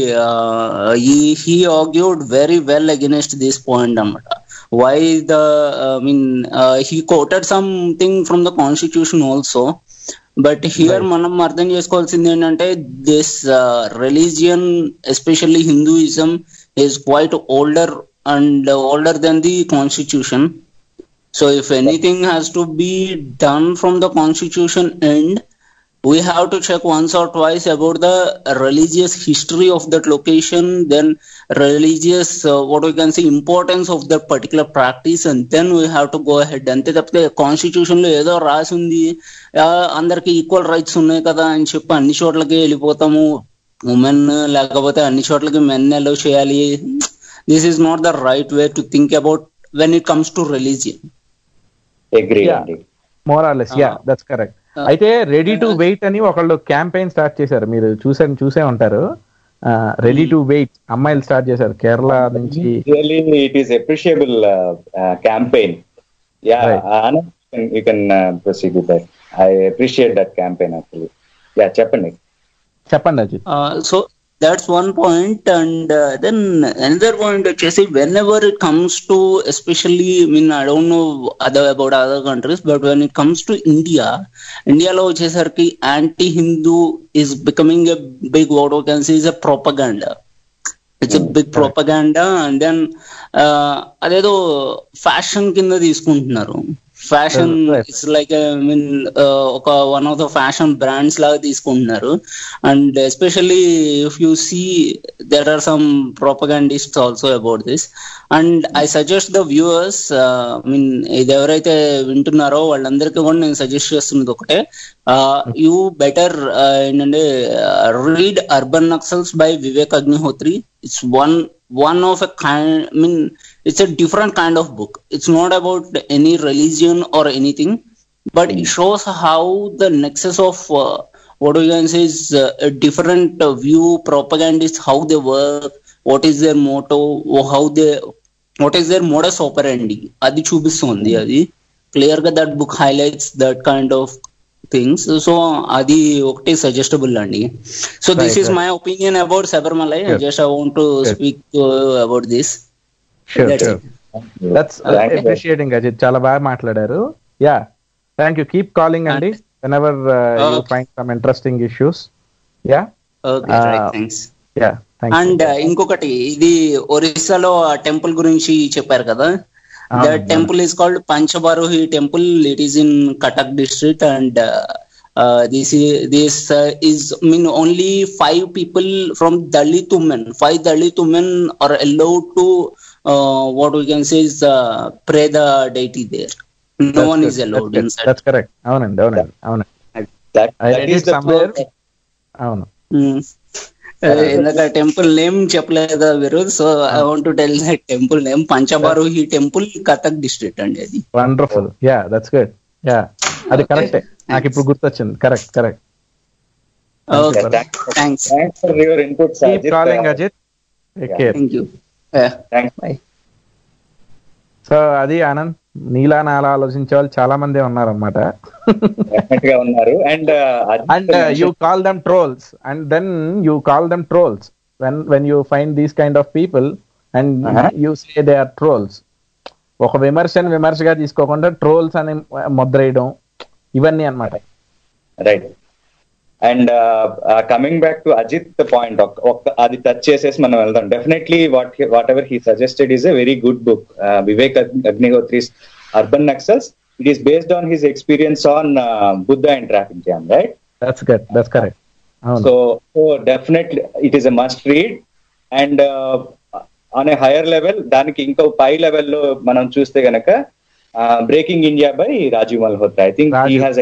ఈ he argued very well against this point అన్నమాట why the i mean uh, he quoted something from the constitution also but here మనం అర్థం చేసుకోవాల్సింది ఏంటంటే this religion especially Hinduism is quite older and older then the constitution so if anything has to be done from the constitution end we have to check once or twice about the religious history of that location then religious uh, what we can say importance of that particular practice and then we have to go ahead అంతే తప్పితే constitution లో ఏదో రాసి ఉంది ఆ, అందరికి equal rights ఉన్నాయి కదా అని చెప్పి అన్ని చోట్లకి వెళ్ళిపోతాము ఉమెన్ లేకపోతే అన్ని చోట్లకి మెన్ అలౌ చేయాలి this is not the right way to think about when it comes to religion agree Yeah. More or less yeah that's correct అయితే రెడీ టు వెయిట్ అని ఒకళ్ళు క్యాంపెయిన్ స్టార్ట్ చేశారు మీరు చూసే చూసే ఉంటారు రెడీ టు వెయిట్ అమ్మాయిలు స్టార్ట్ చేశారు కేరళ నుంచి Really, it is appreciable uh, uh, campaign. Yeah, Right. Anand, you can, you can uh, proceed with that. I appreciate that campaign actually. Yeah, చెప్పండి చెప్పండి Ajit so that's one point and uh, then another point వచ్చేసి whenever it comes to especially i mean i don't know other about other countries but when it comes to india ఇండియాలో వచ్చేసరికి anti Hindu is becoming a big what we can say is a propaganda it's big propaganda and then అదేదో fashion కింద తీసుకుంటున్నారు fashion it's like I mean ఒక one of the fashion brands లాగా తీసుకుంటున్నారు and especially if you see there are some propagandist also about this and I suggest the viewers I mean ఇది ఎవరైతే వింటున్నారో వాళ్ళందరికీ కూడా నేను సజెస్ట్ చేస్తున్నది ఒకటే యూ బెటర్ ఏంటంటే read urban Naxals by Vivek Agnihotri it's one one of a kind i mean it's a different kind of book it's not about any religion or anything but it shows how the nexus of uh, what we can say is uh, a different uh, view propagandists how they work what is their motto or how they what is their modus operandi అది చూపిస్తుంది అది clear గా that book highlights that kind of things so అది ఒకటి suggestable అండి so this Right, is right. My opinion about Sabarimala Sure. Just I want to Sure. Speak about this sure That's sure that's Thank you. Appreciating Ajit చాలా బాగా మాట్లాడారు yeah thank you keep calling అండి whenever you Okay. Find some interesting issues yeah okay thanks yeah thank and ఇంకొకటి ఇది ఒరిస్సాలో ఆ temple గురించి చెప్పారు కదా అవును, ద అవును. Temple is called Panchabarahi temple it is in Cuttack district and this this is mean only five people from Dalit women five Dalit women are allowed to what we can say is pray the deity there no one is allowed inside that's correct అవునండి అవునండి అవునండి That, I that read is it the somewhere. అవును Hmm. Uh, ఇందాక temple name చెప్పలేదా మీరు so I want to tell that temple name Panchabarahi temple Cuttack district అండి అది wonderful yeah that's good yeah అది కరెక్టే నాకు ఇప్పుడు గుర్తొచ్చింది correct correct Okay. Thanks. Thanks for your inputs, Keep Ajit. calling, Uh, Ajit. Take yeah. care. Thank you. Yeah. Thanks. Bye. So అది ఆనంద్ నీలా నాలా ఆలోచించే వాళ్ళు చాలా మంది ఉన్నారన్నమాట Definitely గా ఉన్నారు and and you call them trolls and then you call them trolls when when you find these kind of people and Uh-huh. You say they are trolls ఒక విమర్శను విమర్శగా తీసుకోకుండా ట్రోల్స్ అని ముద్రేయడం ఇవన్నీ అన్నమాట right and coming back to Ajit point అది touch చేసేసి మనం వెళ్దాం definitely what whatever he suggested is a very good book Vivek Agnihotri's urban Naxals it is based on his experience on Buddha and traffic jam right that's correct that's correct అవును so so definitely it is a must read and on a higher level దానికి ఇంకో పై లెవెల్లో మనం చూస్తే గనక breaking India by Rajiv Malhotra I think he has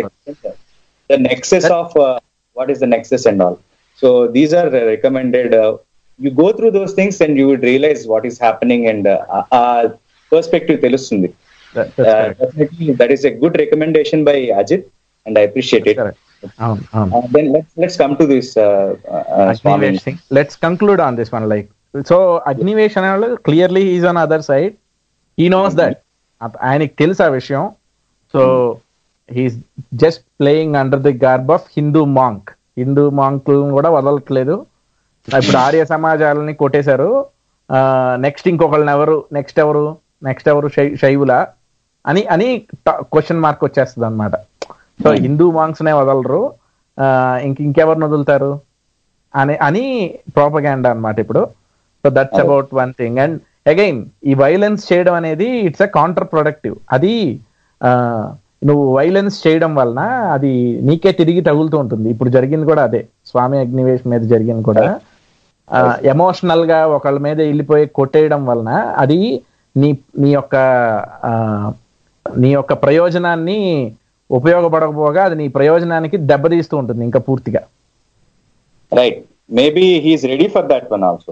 the nexus of what is the nexus and all so these are recommended you go through those things and you would realise what is happening and ఆ perspective తెలుస్తుంది That- that's correct. Definitely that is a good recommendation by Ajit and I appreciate it అవును అవును then let's let's come to this Swami Agnivesh Singh let's conclude on this one like so Agnivesh అనే వాళ్ళు clearly is on other side ఈ knows that ఆయనకి తెలుసు ఆ విషయం so he's just playing under the garb of Hindu monk Hindu monk కూడా వదలట్లేదు ఇప్పుడు ఆర్య సమాజాలని కొట్టేశారు నెక్స్ట్ ఇంకొకళ్ళని ఎవరు నెక్స్ట్ ఎవరు నెక్స్ట్ ఎవరు శై- శైవులా అని అని క్వశ్చన్ మార్క్ వచ్చేస్తుంది అనమాట సో హిందూ మాంక్స్ నే వదలరు ఆ, ఇంక ఇంకెవరిని వదులుతారు అని అని ప్రోపగాండా అన్నమాట ఇప్పుడు so that's about one thing and again ఈ వైలెన్స్ చేయడం అనేది ఇట్స్ అ కౌంటర్ ప్రొడక్టివ్ అది ఆ, నువ్వు వైలెన్స్ చేయడం వలన అది నీకే తిరిగి తగులుతూ ఉంటుంది ఇప్పుడు జరిగింది కూడా అదే స్వామి అగ్నివేశ్ మీద జరిగింది కూడా ఎమోషనల్ గా ఒకళ్ళ మీద వెళ్ళిపోయి కొట్టేయడం వలన అది నీ నీ యొక్క ఆ, నీ యొక్క ప్రయోజనాన్ని ఉపయోగపడకపోగా అది నీ ప్రయోజనానికి దెబ్బతీస్తూ ఉంటుంది ఇంకా పూర్తిగా right maybe he's ready for that one also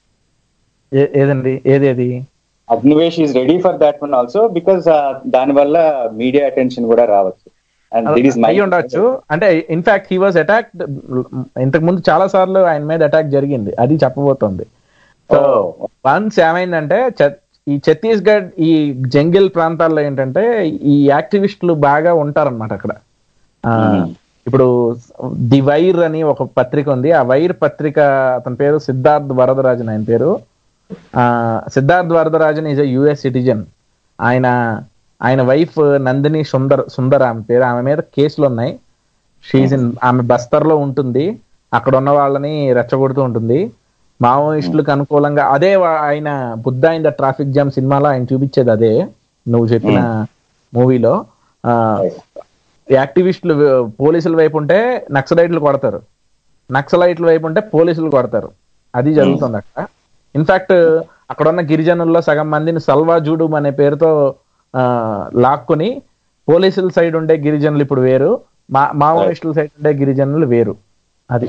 ఏ- ఏదండి ఏదేది Agnivesh is ready for that one also because దాని వల్ల మీడియా అటెన్షన్ కూడా రావచ్చు అండ్ దిట్ ఈస్ మై అయి ఉండొచ్చు అంటే ఇన్ఫాక్ట్ హీ వాజ్ అటాక్డ్ ఇంతకు ముందు చాలా సార్లు ఆయన మీద అటాక్ జరిగింది అది చెప్పబోతోంది సో వన్స్ ఏమైందంటే ఛ- ఈ ఛత్తీస్గఢ్ ఈ జంగిల్ ప్రాంతాల్లో ఏంటంటే ఈ యాక్టివిస్టులు బాగా ఉంటారన్నమాట అక్కడ ఆ, ఇప్పుడు ది వైర్ అని ఒక పత్రిక ఉంది ఆ వైర్ పత్రిక అతని పేరు సిద్ధార్థ్ వరదరాజన్ ఆయన పేరు ఆ Siddharth Varadarajan is a US citizen ఆయన ఆయన వైఫ్ నందిని సుందర్ సుందర్ ఆమె పేరు ఆమె మీద కేసులు ఉన్నాయి షీజ్ ఇన్ ఆమె బస్తర్లో ఉంటుంది అక్కడ ఉన్న వాళ్ళని రెచ్చగొడుతూ ఉంటుంది మావోయిస్టులకు అనుకూలంగా అదే వా- ఆయన Buddha in the traffic jam సినిమాలో ఆయన చూపించేది అదే నువ్వు చెప్పిన మూవీలో యాక్టివిస్టులు వ- పోలీసుల వైపు ఉంటే నక్సలైట్లు కొడతారు నక్సలైట్ల వైపు ఉంటే పోలీసులు కొడతారు అది జరుగుతుంది అక్కడ ఇన్ఫాక్ట్ అక్కడ ఉన్న గిరిజనుల్లో సగం మందిని సల్వా జూడు అనే పేరుతో ఆ, లాక్కుని పోలీసుల సైడ్ ఉండే గిరిజనులు ఇప్పుడు వేరు మా మావోయిస్టుల సైడ్ ఉండే గిరిజనులు వేరు అది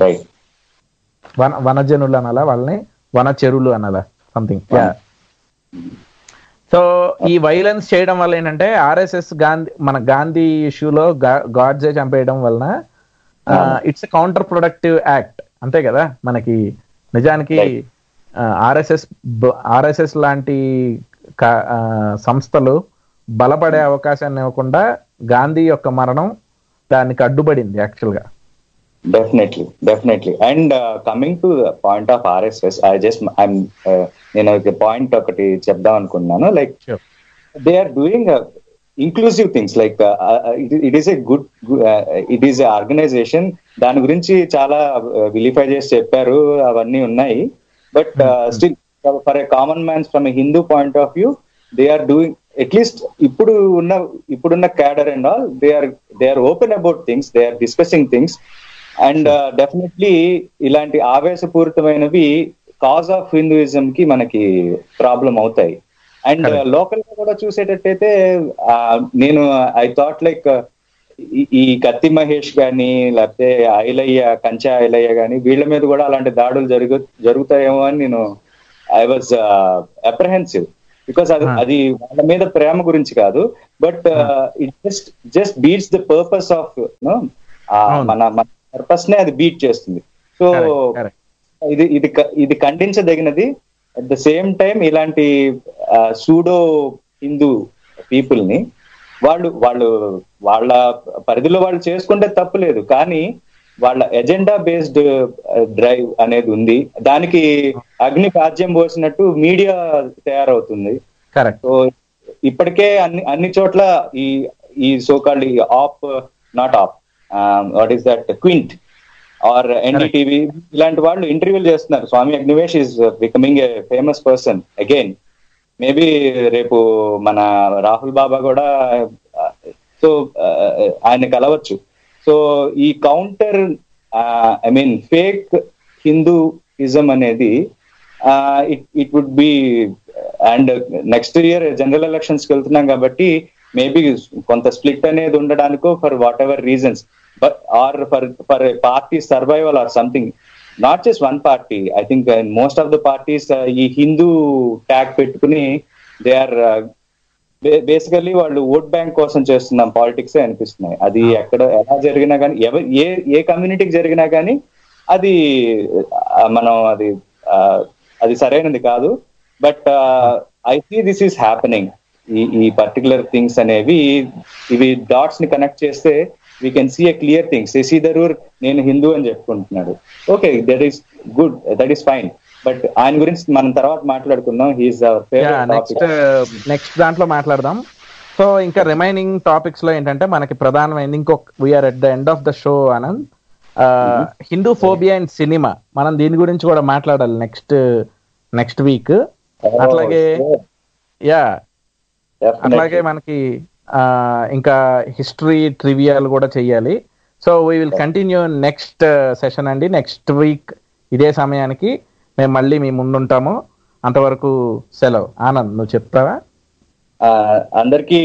వన వనజనులు అనాలా వాళ్ళని వన చెరువులు అనాలా సంథింగ్ సో ఈ వైలెన్స్ చేయడం వల్ల ఏంటంటే ఆర్ఎస్ఎస్ గాంధీ మన గాంధీ ఇష్యూలో గాడ్జే చంపేయడం వలన ఇట్స్ కౌంటర్ ప్రొడక్టివ్ యాక్ట్ అంతే కదా మనకి నిజానికి ఆర్ఎస్ఎస్ ఆర్ఎస్ఎస్ లాంటి కా- ఆ, సంస్థలు బలపడే అవకాశాన్ని ఇవ్వకుండా గాంధీ యొక్క మరణం దానికి అడ్డుపడింది యాక్చువల్ గా definitely definitely and coming to point of RSS I just I'm నేను ఒక పాయింట్ ఒకటి చెప్దాం అనుకున్నాను like they are doing inclusive things like it is a good it is a organisation దాని గురించి చాలా విలిఫై చేసి చెప్పారు అవన్నీ ఉన్నాయి but still for a common man's from a Hindu point of view they are doing at least ఇప్పుడు ఉన్న ఇప్పుడున్న cadre and all they are they are open about things they are discussing things and definitely ఇలాంటి ఆవేశపూరితమైనవి cause of Hinduism కి మనకి problem అవుతాయి and local గా కూడా చూసేటట్టయితే ఆ, నేను ఐ థాట్ లైక్ ఈ కత్తి మహేష్ గాని లేకపోతే ఐలయ్య కంచా ఐలయ్య గాని వీళ్ళ మీద కూడా అలాంటి దాడులు జరుగు జరుగుతాయేమో అని నేను ఐ వాజ్ అప్రహెన్సివ్ బికాస్ అది అది వాళ్ళ మీద ప్రేమ గురించి కాదు but it just just beats the purpose of మన మన పర్పస్ నే అది బీట్ చేస్తుంది సో ఇది ఇది క- ఇది ఖండించదగినది అట్ ద సేమ్ టైం ఇలాంటి సూడో హిందూ పీపుల్ ని వాళ్ళు వాళ్ళు వాళ్ళ పరిధిలో వాళ్ళు చేసుకుంటే తప్పులేదు కానీ వాళ్ళ ఎజెండా బేస్డ్ డ్రైవ్ అనేది ఉంది దానికి అగ్ని రాజ్యం పోసినట్టు మీడియా తయారవుతుంది కరెక్ట్ సో ఇప్పటికే అన్ని అన్ని చోట్ల ఈ ఈ సోకాల్డ్ ఈ ఆప్ నాట్ ఆప్ what is that Quint or NDTV ఇలాంటి వాళ్ళు ఇంటర్వ్యూలు చేస్తున్నారు Swami Agnivesh is becoming a famous person again maybe రేపు మన రాహుల్ బాబా కూడా సో ఆయన కలవచ్చు సో ఈ counter I mean fake Hinduism అనేది it it would be and next year general elections కి వెళ్తున్నాం కాబట్టి మేబీ కొంత స్ప్లిట్ అనేది ఉండడానికో for whatever reasons but or for for party survival or something not just one party I think most of the parties ఈ Hindu tag పెట్టుకుని they are basically వాళ్ళు vote bank కోసం చేస్తున్నాం పాలిటిక్స్ అనిపిస్తున్నాయి అది ఎక్కడ ఎలా జరిగినా కానీ ఎవరు ఏ ఏ కమ్యూనిటీకి జరిగినా కానీ అది ఆ, మనం అది ఆ, అది సరైనది కాదు but I see this is happening ఈ ఈ పర్టికులర్ థింగ్స్ అనేవి ఇవి డాట్స్ ని కనెక్ట్ చేస్తే we can see a clear thing Shashi Tharoor నేను హిందూ అని చెప్పుకుంటున్నాడు okay that is good that is fine but ఆయన గురించి మనం తర్వాత మాట్లాడుకుందాం he is our favourite next next దాంట్లో మాట్లాడదాం సో ఇంకా రిమైనింగ్ టాపిక్స్ లో ఏంటంటే మనకి ప్రధానమైంది ఇంకొక we are at the end of the show Anand Hinduphobia and cinema మనం దీని గురించి కూడా మాట్లాడాలి నెక్స్ట్ నెక్స్ట్ వీక్ అట్లాగే యా అట్లాగే మనకి ఆ, ఇంకా హిస్టరీ ట్రివియాలు కూడా చెయ్యాలి so we will continue next session అండి నెక్స్ట్ వీక్ ఇదే సమయానికి మేము మళ్ళీ మీ ముందుంటాము అంతవరకు సెలవు ఆనంద్ నువ్వు చెప్తావా అందరికి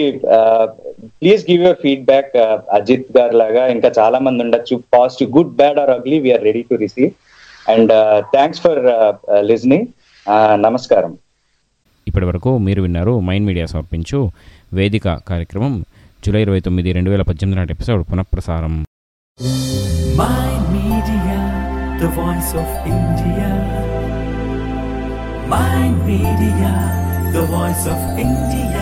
please give your feedback Ajit గారు లాగా ఇంకా చాలా మంది ఉండొచ్చు positive good bad or ugly we are ready to receive and thanks for listening నమస్కారం ఇప్పటి వరకు మీరు విన్నారు మైండ్ మీడియా సమర్పించు వేదిక కార్యక్రమం జూలై ఇరవై తొమ్మిది రెండు వేల పద్దెనిమిది నాటి ఎపిసోడ్ పునఃప్రసారం Mind Media, the voice of India. Mind Media, the voice of India.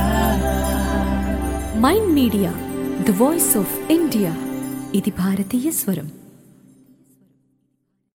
Mind media the voice of India ఇది భారతీయ స్వరం